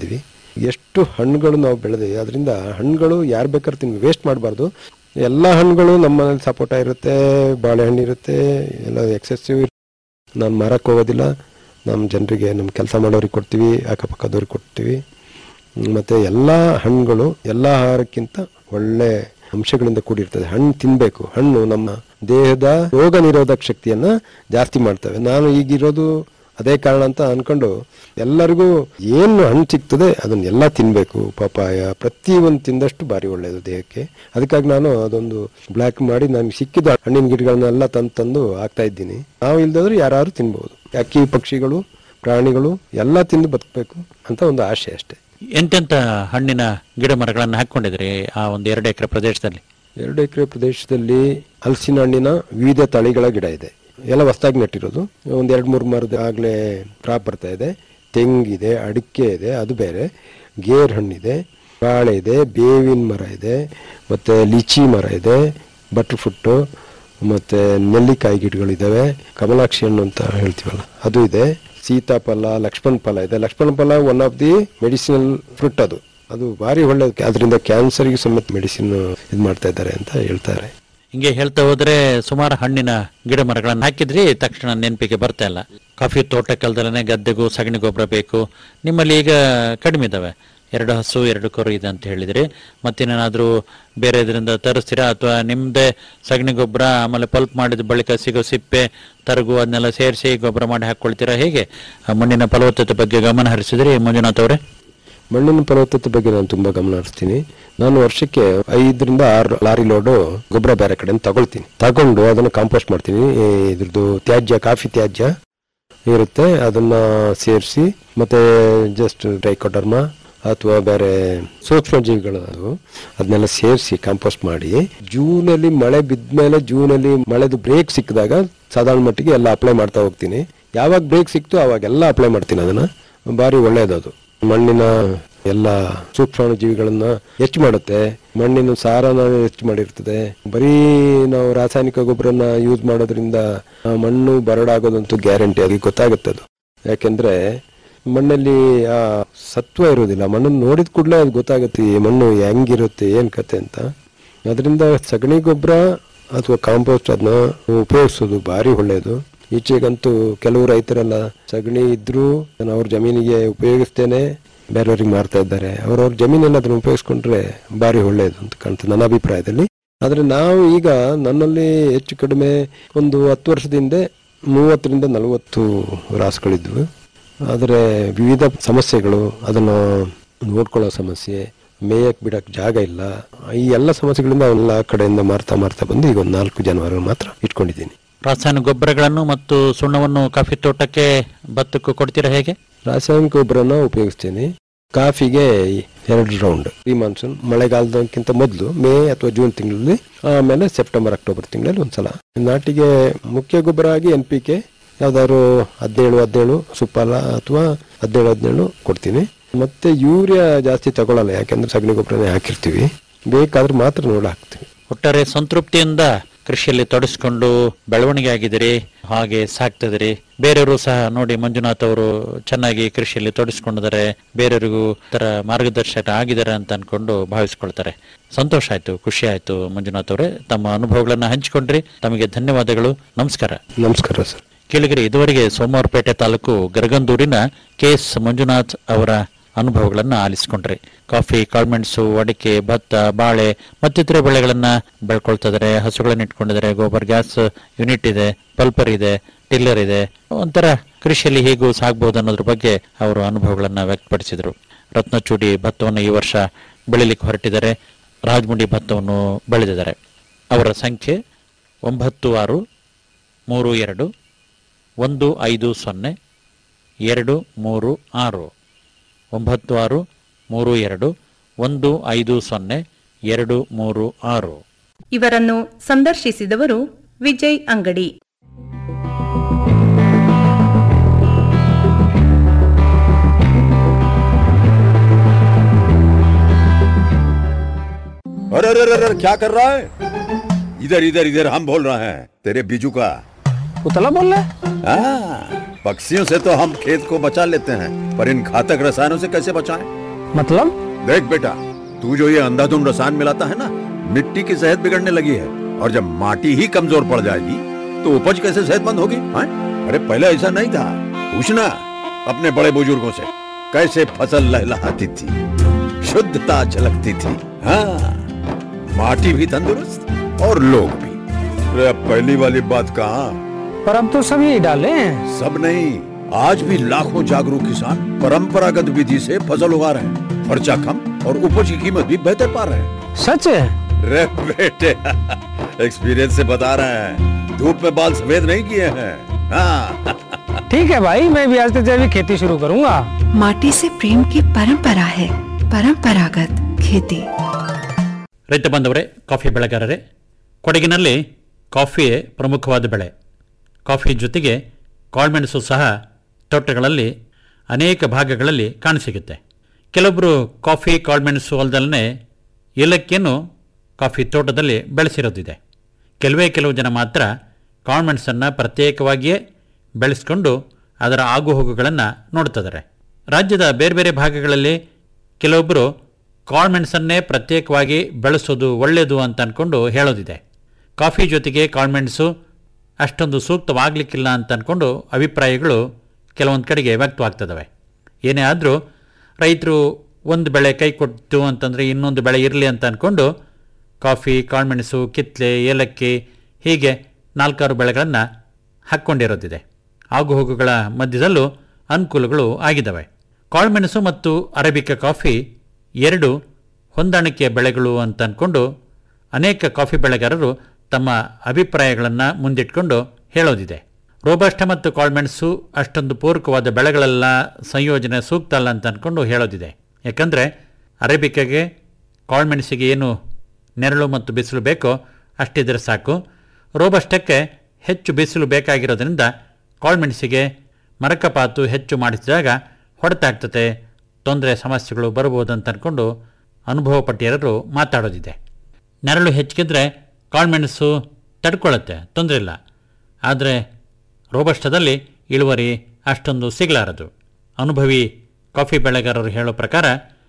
ಎಷ್ಟು ಹಣ್ಣುಗಳು ನಾವು ಬೆಳೆದಿವಿ ಅದರಿಂದ ಹಣ್ಣುಗಳು ಯಾರು ಬೇಕಾದ್ರೂ ತಿನ್ಬೇಕು ವೇಸ್ಟ್ ಮಾಡಬಾರ್ದು ಎಲ್ಲ ಹಣ್ಣುಗಳು ನಮ್ಮ ಮನೇಲಿ ಸಪೋಟ ಇರುತ್ತೆ ಬಾಳೆಹಣ್ಣು ಇರುತ್ತೆ ಎಲ್ಲ ಎಕ್ಸೆಸಿವ್ ನಾನು ಮಾರಕ್ಕೆ ಹೋಗೋದಿಲ್ಲ ನಮ್ಮ ಜನರಿಗೆ ನಮ್ಮ ಕೆಲಸ ಮಾಡೋರಿಗೆ ಕೊಡ್ತೀವಿ ಅಕ್ಕಪಕ್ಕದವ್ರಿಗೆ ಕೊಡ್ತೀವಿ ಮತ್ತು ಎಲ್ಲ ಹಣ್ಣುಗಳು ಎಲ್ಲ ಆಹಾರಕ್ಕಿಂತ ಒಳ್ಳೆ ಅಂಶಗಳಿಂದ ಕೂಡಿರ್ತದೆ ಹಣ್ಣು ತಿನ್ನಬೇಕು ಹಣ್ಣು ನಮ್ಮ ದೇಹದ ರೋಗ ನಿರೋಧಕ ಶಕ್ತಿಯನ್ನ ಜಾಸ್ತಿ ಮಾಡ್ತವೆ ನಾನು ಈಗಿರೋದು ಅದೇ ಕಾರಣ ಅಂತ ಅನ್ಕೊಂಡು ಎಲ್ಲರಿಗೂ ಏನು ಹಣ್ಣು ಸಿಗ್ತದೆ ಅದನ್ನೆಲ್ಲ ತಿನ್ನಬೇಕು ಪಪಾಯ ಪ್ರತಿ ಒಂದು ತಿಂದಷ್ಟು ಭಾರಿ ಒಳ್ಳೆಯದು ದೇಹಕ್ಕೆ ಅದಕ್ಕಾಗಿ ನಾನು ಅದೊಂದು ಬ್ಲ್ಯಾಕ್ ಮಾಡಿ ನನಗೆ ಸಿಕ್ಕಿದ ಹಣ್ಣಿನ ಗಿಡಗಳನ್ನೆಲ್ಲ ತಂದು ತಂದು ಹಾಕ್ತಾ ಇದ್ದೀನಿ ನಾವು ಇಲ್ದಾದ್ರೆ ಯಾರು ತಿನ್ಬೋದು ಅಕ್ಕಿ ಪಕ್ಷಿಗಳು ಪ್ರಾಣಿಗಳು ಎಲ್ಲ ತಿಂದು ಬದುಕಬೇಕು ಅಂತ ಒಂದು ಆಸೆ ಅಷ್ಟೇ ಎಂತೆಂತ ಹಣ್ಣಿನ ಗಿಡ ಮರಗಳನ್ನು ಹಾಕೊಂಡಿದ್ರಿ ಆ ಒಂದು ಎರಡು ಎಕರೆ ಪ್ರದೇಶದಲ್ಲಿ ಎರಡು ಎಕರೆ ಪ್ರದೇಶದಲ್ಲಿ ಹಲಸಿನ ಹಣ್ಣಿನ ವಿವಿಧ ತಳಿಗಳ ಗಿಡ ಇದೆ ಎಲ್ಲ ಹೊಸದಾಗಿ ನೆಟ್ಟಿರೋದು ಒಂದ್ ಎರಡು ಮೂರು ಮರದ ಆಗ್ಲೇ ಕ್ರಾಪ್ ಬರ್ತಾ ಇದೆ ತೆಂಗಿದೆ ಅಡಿಕೆ ಇದೆ ಅದು ಬೇರೆ ಗೇರ್ ಹಣ್ಣಿದೆ ಬಾಳೆ ಇದೆ ಬೇವಿನ ಮರ ಇದೆ ಮತ್ತೆ ಲಿಚಿ ಮರ ಇದೆ ಬಟರ್ ಫುಟ್ಟು ಮತ್ತೆ ನೆಲ್ಲಿಕಾಯಿ ಗಿಡಗಳಿದ್ದಾವೆ ಕಮಲಾಕ್ಷಿ ಹಣ್ಣು ಅಂತ ಹೇಳ್ತೀವಲ್ಲ ಅದು ಇದೆ ಸೀತಾಫಲ ಲಕ್ಷ್ಮಣ ಫಲ ಇದೆ ಲಕ್ಷ್ಮಣ ಫಲ one of the medicinal fruit ಅದು ಅದು ಭಾರಿ ಒಳ್ಳೆಯದು ಅದರಿಂದ ಕ್ಯಾನ್ಸರ್ಗೆ ಸಮೇತ ಮೆಡಿಸಿನ್ ಇದು ಮಾಡ್ತಾ ಇದ್ದಾರೆ ಅಂತ ಹೇಳ್ತಾರೆ ಹಿಂಗೆ ಹೇಳ್ತಾ ಹೋದ್ರೆ ಸುಮಾರು ಹಣ್ಣಿನ ಗಿಡ ಮರಗಳನ್ನು ಹಾಕಿದ್ರಿ ತಕ್ಷಣ ನೆನಪಿಗೆ ಬರ್ತಾ ಇಲ್ಲ ಕಾಫಿ ತೋಟಕ್ಕಲ್ದಲೇ ಗದ್ದೆಗೂ ಸಗಣಿ ಗೊಬ್ಬರ ಬೇಕು ನಿಮ್ಮಲ್ಲಿ ಈಗ ಕಡಿಮೆ ಇದಾವೆ ಎರಡು ಹಸು ಎರಡು ಕರು ಇದೆ ಅಂತ ಹೇಳಿದ್ರಿ ಮತ್ತೇನೇನಾದ್ರೂ ಬೇರೆ ಇದರಿಂದ ತರಿಸ್ತೀರಾ ಅಥವಾ ನಿಮ್ದೇ ಸಗಣಿ ಗೊಬ್ಬರ ಆಮೇಲೆ ಪಲ್ಪ್ ಮಾಡಿದ ಬಳಿಕ ಸಿಗೋ ಸಿಪ್ಪೆ ತರಗು ಅದನ್ನೆಲ್ಲ ಸೇರಿಸಿ ಗೊಬ್ಬರ ಮಾಡಿ ಹಾಕೊಳ್ತೀರಾ ಹೇಗೆ ಆ ಮಣ್ಣಿನ ಫಲವತ್ತತೆ ಬಗ್ಗೆ ಗಮನ ಹರಿಸಿದ್ರಿ ಮಂಜುನಾಥ್ ಅವರೇ ಮಣ್ಣಿನ ಫಲವತ್ತತೆ ಬಗ್ಗೆ ನಾನು ತುಂಬಾ ಗಮನ ಹರಿಸ್ತೀನಿ ನಾನು ವರ್ಷಕ್ಕೆ ಐದರಿಂದ ಆರು ಲಾರಿ ಲೋಡು ಗೊಬ್ಬರ ಬೇರೆ ಕಡೆಯಿಂದ ತಗೊಳ್ತೀನಿ ತಗೊಂಡು ಅದನ್ನು ಕಾಂಪೋಸ್ಟ್ ಮಾಡ್ತೀನಿ ಈ ಇದ್ರದ್ದು ತ್ಯಾಜ್ಯ ಕಾಫಿ ತ್ಯಾಜ್ಯ ಇರುತ್ತೆ ಅದನ್ನ ಸೇರಿಸಿ ಮತ್ತೆ ಜಸ್ಟ್ ಟ್ರೈಕೋಡರ್ಮ ಅಥವಾ ಬೇರೆ ಸೂಕ್ಷ್ಮ ಜೀವಿಗಳು ಅದು ಅದನ್ನೆಲ್ಲ ಸೇರಿಸಿ ಕಾಂಪೋಸ್ಟ್ ಮಾಡಿ ಜೂನಲ್ಲಿ ಮಳೆ ಬಿದ್ಮೇಲೆ ಜೂನಲ್ಲಿ ಮಳೆದು ಬ್ರೇಕ್ ಸಿಕ್ಕಿದಾಗ ಸಾಧಾರಣ ಮಟ್ಟಿಗೆ ಎಲ್ಲ ಅಪ್ಲೈ ಮಾಡ್ತಾ ಹೋಗ್ತೀನಿ ಯಾವಾಗ ಬ್ರೇಕ್ ಸಿಕ್ತು ಅವಾಗೆಲ್ಲ ಅಪ್ಲೈ ಮಾಡ್ತೀನಿ ಅದನ್ನ ಭಾರಿ ಒಳ್ಳೇದು ಅದು ಮಣ್ಣಿನ ಎಲ್ಲ ಸೂಕ್ಷ್ಮಾಣು ಜೀವಿಗಳನ್ನ ಹೆಚ್ಚು ಮಾಡುತ್ತೆ ಮಣ್ಣಿನ ಸಾರನ ಹೆಚ್ಚು ಮಾಡಿರ್ತದೆ ಬರೀ ನಾವು ರಾಸಾಯನಿಕ ಗೊಬ್ಬರನ ಯೂಸ್ ಮಾಡೋದ್ರಿಂದ ಆ ಮಣ್ಣು ಬರಡಾಗೋದಂತೂ ಗ್ಯಾರಂಟಿ ಅದಕ್ಕೆ ಗೊತ್ತಾಗುತ್ತೆ ಅದು ಯಾಕೆಂದ್ರೆ ಮಣ್ಣಲ್ಲಿ ಆ ಸತ್ವ ಇರೋದಿಲ್ಲ ಮಣ್ಣನ್ನು ನೋಡಿದ ಕೂಡಲೇ ಅದು ಗೊತ್ತಾಗುತ್ತೆ ಈ ಮಣ್ಣು ಹೆಂಗಿರುತ್ತೆ ಏನ್ ಕತೆ ಅಂತ ಅದರಿಂದ ಸಗಣಿ ಗೊಬ್ಬರ ಅಥವಾ ಕಾಂಪೋಸ್ಟ್ ಅದನ್ನ ಉಪಯೋಗಿಸೋದು ಭಾರಿ ಒಳ್ಳೆಯದು ಈಚೆಗಂತೂ ಕೆಲವು ರೈತರೆಲ್ಲ ಸಗಣಿ ಇದ್ರೂ ನಾನು ಅವ್ರ ಜಮೀನಿಗೆ ಉಪಯೋಗಿಸ್ತೇನೆ ಬೇರೆಯವ್ರಿಗೆ ಮಾರ್ತಾ ಇದ್ದಾರೆ ಅವ್ರವ್ರ ಜಮೀನಲ್ಲಿ ಅದನ್ನ ಉಪಯೋಗಿಸ್ಕೊಂಡ್ರೆ ಭಾರಿ ಒಳ್ಳೆಯದು ಅಂತ ಕಾಣ್ತದೆ ನನ್ನ ಅಭಿಪ್ರಾಯದಲ್ಲಿ ಆದ್ರೆ ನಾವು ಈಗ ನನ್ನಲ್ಲಿ ಹೆಚ್ಚು ಕಡಿಮೆ ಒಂದು ಹತ್ತು ವರ್ಷದ ಹಿಂದೆ ಮೂವತ್ತರಿಂದ ನಲವತ್ತು ರಾಸುಗಳಿದ್ವು ಆದರೆ ವಿವಿಧ ಸಮಸ್ಯೆಗಳು ಅದನ್ನು ನೋಡ್ಕೊಳ್ಳೋ ಸಮಸ್ಯೆ ಮೇಯಕ್ ಬಿಡಕ್ ಜಾಗ ಇಲ್ಲ ಈ ಎಲ್ಲ ಸಮಸ್ಯೆಗಳಿಂದ ಎಲ್ಲ ಕಡೆಯಿಂದ ಮಾರ್ತಾ ಮಾರ್ತಾ ಬಂದು ಈಗ ಒಂದು ನಾಲ್ಕು ಜಾನುವಾರು ಮಾತ್ರ ಇಟ್ಕೊಂಡಿದ್ದೀನಿ ರಾಸಾಯನಿಕ ಗೊಬ್ಬರಗಳನ್ನು ಮತ್ತು ಸುಣ್ಣವನ್ನು ಕಾಫಿ ತೋಟಕ್ಕೆ ಭತ್ತಕ್ಕೂ ಕೊಡ್ತೀರಾ ಹೇಗೆ ರಾಸಾಯನಿಕ ಗೊಬ್ಬರನ ಉಪಯೋಗಿಸ್ತೀನಿ ಕಾಫಿಗೆ ಎರಡು ರೌಂಡ್ ಪ್ರೀ ಮಾನ್ಸೂನ್ ಮಳೆಗಾಲದಕ್ಕಿಂತ ಮೊದಲು ಮೇ ಅಥವಾ ಜೂನ್ ತಿಂಗಳಲ್ಲಿ ಆಮೇಲೆ ಸೆಪ್ಟೆಂಬರ್ ಅಕ್ಟೋಬರ್ ತಿಂಗಳಲ್ಲಿ ಒಂದ್ಸಲ ನಾಟಿಗೆ ಮುಖ್ಯ ಗೊಬ್ಬರ ಆಗಿ ಎನ್ ಪಿ ಕೆ ಯಾವ್ದಾದ್ರು ಹದಿನೇಳು ಹದಿನೇಳು ಸುಪ್ಪಲ ಅಥವಾ ಹದಿನೇಳು ಹದಿನೇಳು ಕೊಡ್ತೀನಿ ಮತ್ತೆ ಯೂರಿಯಾ ಜಾಸ್ತಿ ತಗೊಳಲ್ಲ ಯಾಕೆಂದ್ರೆ ಸಗಣಿ ಗೊಬ್ಬರನೇ ಹಾಕಿರ್ತೀವಿ ಬೇಕಾದ್ರೆ ಮಾತ್ರ ನೋಡಿ ಹಾಕ್ತೀವಿ ಒಟ್ಟಾರೆ ಸಂತೃಪ್ತಿಯಿಂದ ಕೃಷಿಯಲ್ಲಿ ತೊಡಸ್ಕೊಂಡು ಬೆಳವಣಿಗೆ ಆಗಿದ್ದೀರಿ ಹಾಗೆ ಸಾಕ್ತಿದ್ದೀರಿ ಬೇರೆಯವರು ಸಹ ನೋಡಿ ಮಂಜುನಾಥ್ ಅವರು ಚೆನ್ನಾಗಿ ಕೃಷಿಯಲ್ಲಿ ತೊಡಸ್ಕೊಂಡಿದ್ದಾರೆ ಬೇರೆಯವರಿಗೂ ತರ ಮಾರ್ಗದರ್ಶಕ ಆಗಿದ್ದಾರೆ ಅಂತ ಅನ್ಕೊಂಡು ಭಾವಿಸ್ಕೊಳ್ತಾರೆ ಸಂತೋಷ ಆಯ್ತು ಖುಷಿ ಆಯ್ತು ಮಂಜುನಾಥ್ ಅವರೇ ತಮ್ಮ ಅನುಭವಗಳನ್ನ ಹಂಚಿಕೊಂಡ್ರಿ ತಮಗೆ ಧನ್ಯವಾದಗಳು ನಮಸ್ಕಾರ ನಮಸ್ಕಾರ ಸರ್ ಕೇಳಿಗರೆ ಇದುವರೆಗೆ ಸೋಮವಾರಪೇಟೆ ತಾಲೂಕು ಗರಗಂದೂರಿನ ಕೆ ಎಸ್ ಮಂಜುನಾಥ್ ಅವರ ಅನುಭವಗಳನ್ನ ಆಲಿಸಿಕೊಂಡ್ರಿ ಕಾಫಿ ಕಾಳ್ಮೆಣಸು ಅಡಿಕೆ ಭತ್ತ ಬಾಳೆ ಮತ್ತಿತರೆ ಬೆಳೆಗಳನ್ನ ಬೆಳ್ಕೊಳ್ತಿದ್ದಾರೆ ಹಸುಗಳನ್ನ ಇಟ್ಕೊಂಡಿದ್ದಾರೆ ಗೋಬರ್ ಗ್ಯಾಸ್ ಯೂನಿಟ್ ಇದೆ ಪಲ್ಪರ್ ಇದೆ ಟಿಲ್ಲರ್ ಇದೆ ಒಂಥರ ಕೃಷಿಯಲ್ಲಿ ಹೇಗೂ ಸಾಗ್ಬಹುದು ಅನ್ನೋದ್ರ ಬಗ್ಗೆ ಅವರು ಅನುಭವಗಳನ್ನ ವ್ಯಕ್ತಪಡಿಸಿದರು ರತ್ನಚೂಡಿ ಭತ್ತವನ್ನು ಈ ವರ್ಷ ಬೆಳಿಲಿಕ್ಕೆ ಹೊರಟಿದ್ದಾರೆ ರಾಜಮುಂಡಿ ಭತ್ತವನ್ನು ಬೆಳೆದಿದ್ದಾರೆ ಅವರ ಸಂಖ್ಯೆ ಒಂಬತ್ತು ಆರು ಮೂರು ಎರಡು ಒಂದು ಐದು ಸೊನ್ನೆ ಎರಡು ಮೂರು ಆರು ಒಂಬತ್ತು ಆರು ಮೂರು ಎರಡು ಒಂದು ಐದು ಸೊನ್ನೆ ಎರಡು ಮೂರು ಆರು ಇವರನ್ನು ಸಂದರ್ಶಿಸಿದವರು ವಿಜಯ್ ಅಂಗಡಿ अरे अरे अरे अरे, क्या कर रहा है इधर इधर इधर हम बोल रहे हैं तेरे बीजू का उतला बोल रहा है हाँ, पक्षियों से तो हम खेत को बचा लेते हैं पर इन घातक रसायनों से कैसे बचाएं मतलब देख बेटा तू जो ये अंधाधुंध रसायन मिलाता है ना मिट्टी की सेहत बिगड़ने लगी है और जब माटी ही कमजोर पड़ जाएगी तो उपज कैसे सेहतमंद होगी हाँ? अरे पहले ऐसा नहीं था पूछना अपने बड़े बुजुर्गों से कैसे फसल लहलहाती थी शुद्धता झलकती थी हाँ माटी भी तंदुरुस्त और लोग भी अरे अब पहली वाली बात कहाँ पर अब तो सभी डाले हैं सब नहीं आज भी लाखों जागरूक किसान परंपरागत विधि से फसल उगा रहे हैं खर्चा कम और उपज की कीमत भी बेहतर पा रहे हैं सच है रे बेटे एक्सपीरियंस से बता रहे हैं धूप में बाल सफेद नहीं किए हैं हाँ ठीक है भाई मैं भी आज से जैविक खेती शुरू करूंगा माटी से प्रेम की परंपरा है परंपरागत खेती ರೈತ ಬಂದವರೇ ಕಾಫಿ ಬೆಳೆಗಾರರೇ ಕೊಡಗಿನಲ್ಲಿ ಕಾಫಿಯೇ ಪ್ರಮುಖವಾದ ಬೆಳೆ ಕಾಫಿ ಜೊತೆಗೆ ಕಾಳುಮೆಣಸು ಸಹ ತೋಟಗಳಲ್ಲಿ ಅನೇಕ ಭಾಗಗಳಲ್ಲಿ ಕಾಣಸಿಗುತ್ತೆ ಕೆಲವೊಬ್ಬರು ಕಾಫಿ ಕಾಳುಮೆಣಸು ಅಲ್ಲದಲ್ಲೇ ಏಲಕ್ಕಿಯನ್ನು ಕಾಫಿ ತೋಟದಲ್ಲಿ ಬೆಳೆಸಿರೋದಿದೆ ಕೆಲವೇ ಕೆಲವು ಜನ ಮಾತ್ರ ಕಾಳುಮೆಣಸನ್ನು ಪ್ರತ್ಯೇಕವಾಗಿಯೇ ಬೆಳೆಸ್ಕೊಂಡು ಅದರ ಆಗುಹೋಗುಗಳನ್ನು ನೋಡ್ತಿದ್ದಾರೆ ರಾಜ್ಯದ ಬೇರೆ ಬೇರೆ ಭಾಗಗಳಲ್ಲಿ ಕೆಲವೊಬ್ಬರು ಕಾಳುಮೆಣಸನ್ನೇ ಪ್ರತ್ಯೇಕವಾಗಿ ಬೆಳೆಸೋದು ಒಳ್ಳೆಯದು ಅಂತ ಅಂದ್ಕೊಂಡು ಹೇಳೋದಿದೆ ಕಾಫಿ ಜೊತೆಗೆ ಕಾಳುಮೆಣಸು ಅಷ್ಟೊಂದು ಸೂಕ್ತವಾಗಲಿಕ್ಕಿಲ್ಲ ಅಂತ ಅಂದ್ಕೊಂಡು ಅಭಿಪ್ರಾಯಗಳು ಕೆಲವೊಂದು ಕಡೆಗೆ ವ್ಯಕ್ತವಾಗ್ತದವೆ ಏನೇ ಆದರೂ ರೈತರು ಒಂದು ಬೆಳೆ ಕೈ ಕೊಟ್ಟು ಅಂತಂದರೆ ಇನ್ನೊಂದು ಬೆಳೆ ಇರಲಿ ಅಂತ ಅಂದ್ಕೊಂಡು ಕಾಫಿ ಕಾಳುಮೆಣಸು ಕಿತ್ಲೆ ಏಲಕ್ಕಿ ಹೀಗೆ ನಾಲ್ಕಾರು ಬೆಳೆಗಳನ್ನು ಹಾಕ್ಕೊಂಡಿರೋದಿದೆ ಆಗುಹೋಗುಗಳ ಮಧ್ಯದಲ್ಲೂ ಅನುಕೂಲಗಳು ಆಗಿದ್ದಾವೆ ಕಾಳುಮೆಣಸು ಮತ್ತು ಅರೇಬಿಕ ಕಾಫಿ ಎರಡು ಹೊಂದಾಣಿಕೆಯ ಬೆಳೆಗಳು ಅಂತ ಅಂದ್ಕೊಂಡು ಅನೇಕ ಕಾಫಿ ಬೆಳೆಗಾರರು ತಮ್ಮ ಅಭಿಪ್ರಾಯಗಳನ್ನು ಮುಂದಿಟ್ಕೊಂಡು ಹೇಳೋದಿದೆ ರೋಬಸ್ಟ ಮತ್ತು ಕಾಳುಮೆಣಸು ಅಷ್ಟೊಂದು ಪೂರಕವಾದ ಬೆಳೆಗಳೆಲ್ಲ ಸಂಯೋಜನೆ ಸೂಕ್ತ ಅಲ್ಲ ಅಂತ ಅಂದ್ಕೊಂಡು ಹೇಳೋದಿದೆ ಯಾಕಂದರೆ ಅರೇಬಿಕಾಗೆ ಕಾಳುಮೆಣಸಿಗೆ ಏನು ನೆರಳು ಮತ್ತು ಬಿಸಿಲು ಬೇಕೋ ಅಷ್ಟಿದ್ರೆ ಸಾಕು ರೋಬಸ್ಟಕ್ಕೆ ಹೆಚ್ಚು ಬಿಸಿಲು ಬೇಕಾಗಿರೋದ್ರಿಂದ ಕಾಳುಮೆಣಸಿಗೆ ಮರಕಪಾತು ಹೆಚ್ಚು ಮಾಡಿಸಿದಾಗ ಹೊಡೆತಾಗ್ತದೆ ತೊಂದರೆ ಸಮಸ್ಯೆಗಳು ಬರ್ಬೋದು ಅಂತ ಅಂದ್ಕೊಂಡು ಅನುಭವ ಪಟ್ಟಿಯರರು ಮಾತಾಡೋದಿದೆ ನೆರಳು ಹೆಚ್ಚಿಗಿದ್ರೆ ಕಾಳುಮೆಣಸು ತಡ್ಕೊಳ್ಳುತ್ತೆ ತೊಂದರೆ ಇಲ್ಲ ಆದರೆ ರೋಬಸ್ಟದಲ್ಲಿ ಇಳುವರಿ ಅಷ್ಟೊಂದು ಸಿಗಲಾರದು ಅನುಭವಿ ಕಾಫಿ ಬೆಳೆಗಾರರು ಹೇಳೋ ಪ್ರಕಾರ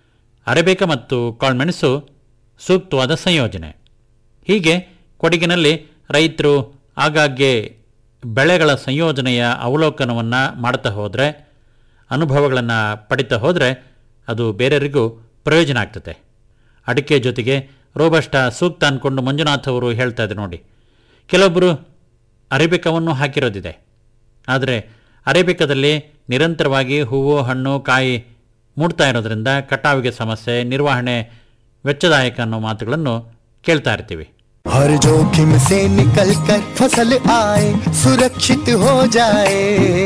ಅರೆಬೇಕ ಮತ್ತು ಕಾಳುಮೆಣಸು ಸೂಕ್ತವಾದ ಸಂಯೋಜನೆ ಹೀಗೆ ಕೊಡಗಿನಲ್ಲಿ ರೈತರು ಆಗಾಗ್ಗೆ ಬೆಳೆಗಳ ಸಂಯೋಜನೆಯ ಅವಲೋಕನವನ್ನು ಮಾಡ್ತಾ ಹೋದರೆ ಅನುಭವಗಳನ್ನು ಪಡಿತಾ ಹೋದರೆ ಅದು ಬೇರೆಯವರಿಗೂ ಪ್ರಯೋಜನ ಆಗ್ತದೆ ಅಡಿಕೆ ಜೊತೆಗೆ ರೋಬಸ್ಟ ಸೂಕ್ತ ಅಂದ್ಕೊಂಡು ಮಂಜುನಾಥ್ ಅವರು ಹೇಳ್ತಾ ಇದ್ದಾರೆ ನೋಡಿ ಕೆಲವೊಬ್ಬರು ಅರೇಬಿಕವನ್ನು ಹಾಕಿರೋದಿದೆ ಆದರೆ ಅರೇಬಿಕದಲ್ಲಿ ನಿರಂತರವಾಗಿ ಹೂವು ಹಣ್ಣು ಕಾಯಿ ಮೂಡ್ತಾ ಇರೋದ್ರಿಂದ ಕಟಾವಿಗೆ ಸಮಸ್ಯೆ ನಿರ್ವಹಣೆ ವೆಚ್ಚದಾಯಕ ಅನ್ನೋ ಮಾತುಗಳನ್ನು ಕೇಳ್ತಾ ಇರ್ತೀವಿ हर जोखिम से निकल कर फसल आए सुरक्षित हो जाए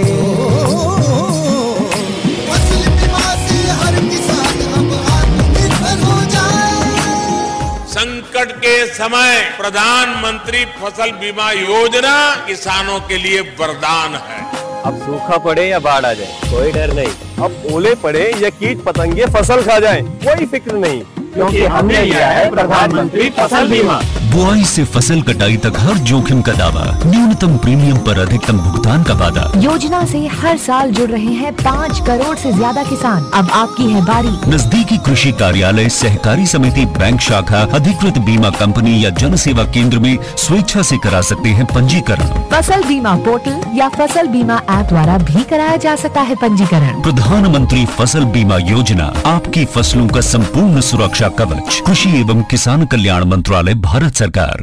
फसल बीमा से हर किसान अब आत्मनिर्भर हो जाए संकट के समय प्रधानमंत्री फसल बीमा योजना किसानों के लिए वरदान है अब सूखा पड़े या बाढ़ आ जाए कोई डर नहीं अब ओले पड़े या कीट पतंगे फसल खा जाए कोई फिक्र नहीं क्योंकि हमने लिया है प्रधानमंत्री फसल बीमा बुआई से फसल कटाई तक हर जोखिम का दावा न्यूनतम प्रीमियम पर अधिकतम भुगतान का वादा योजना से हर साल जुड़ रहे हैं पाँच करोड़ से ज्यादा किसान अब आपकी है बारी नजदीकी कृषि कार्यालय सहकारी समिति बैंक शाखा अधिकृत बीमा कंपनी या जन सेवा केंद्र में स्वेच्छा से करा सकते हैं पंजीकरण फसल बीमा पोर्टल या फसल बीमा ऐप द्वारा भी कराया जा सकता है पंजीकरण प्रधानमंत्री फसल बीमा योजना आपकी फसलों का संपूर्ण सुरक्षा कवच कृषि एवं किसान कल्याण मंत्रालय भारत सरकार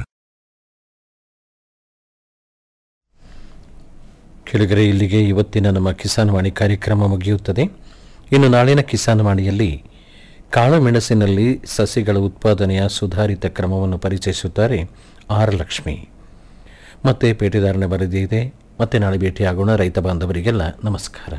ಕೆಳಗರೆ ಇಲ್ಲಿಗೆ ಇವತ್ತಿನ ನಮ್ಮ ಕಿಸಾನ್ ವಾಣಿ ಕಾರ್ಯಕ್ರಮ ಮುಗಿಯುತ್ತದೆ ಇನ್ನು ನಾಳಿನ ಕಿಸಾನ್ ವಾಣಿಯಲ್ಲಿ ಕಾಳುಮೆಣಸಿನಲ್ಲಿ ಸಸಿಗಳ ಉತ್ಪಾದನೆಯ ಸುಧಾರಿತ ಕ್ರಮವನ್ನು ಪರಿಚಯಿಸುತ್ತಾರೆ ಆರ್ ಲಕ್ಷ್ಮಿ ಮತ್ತೆ ಪೇಟೆದಾರನ ವರದಿ ಇದೆ ಮತ್ತೆ ನಾಳೆ ಭೇಟಿಯಾಗೋಣ ರೈತ ಬಾಂಧವರಿಗೆಲ್ಲ ನಮಸ್ಕಾರ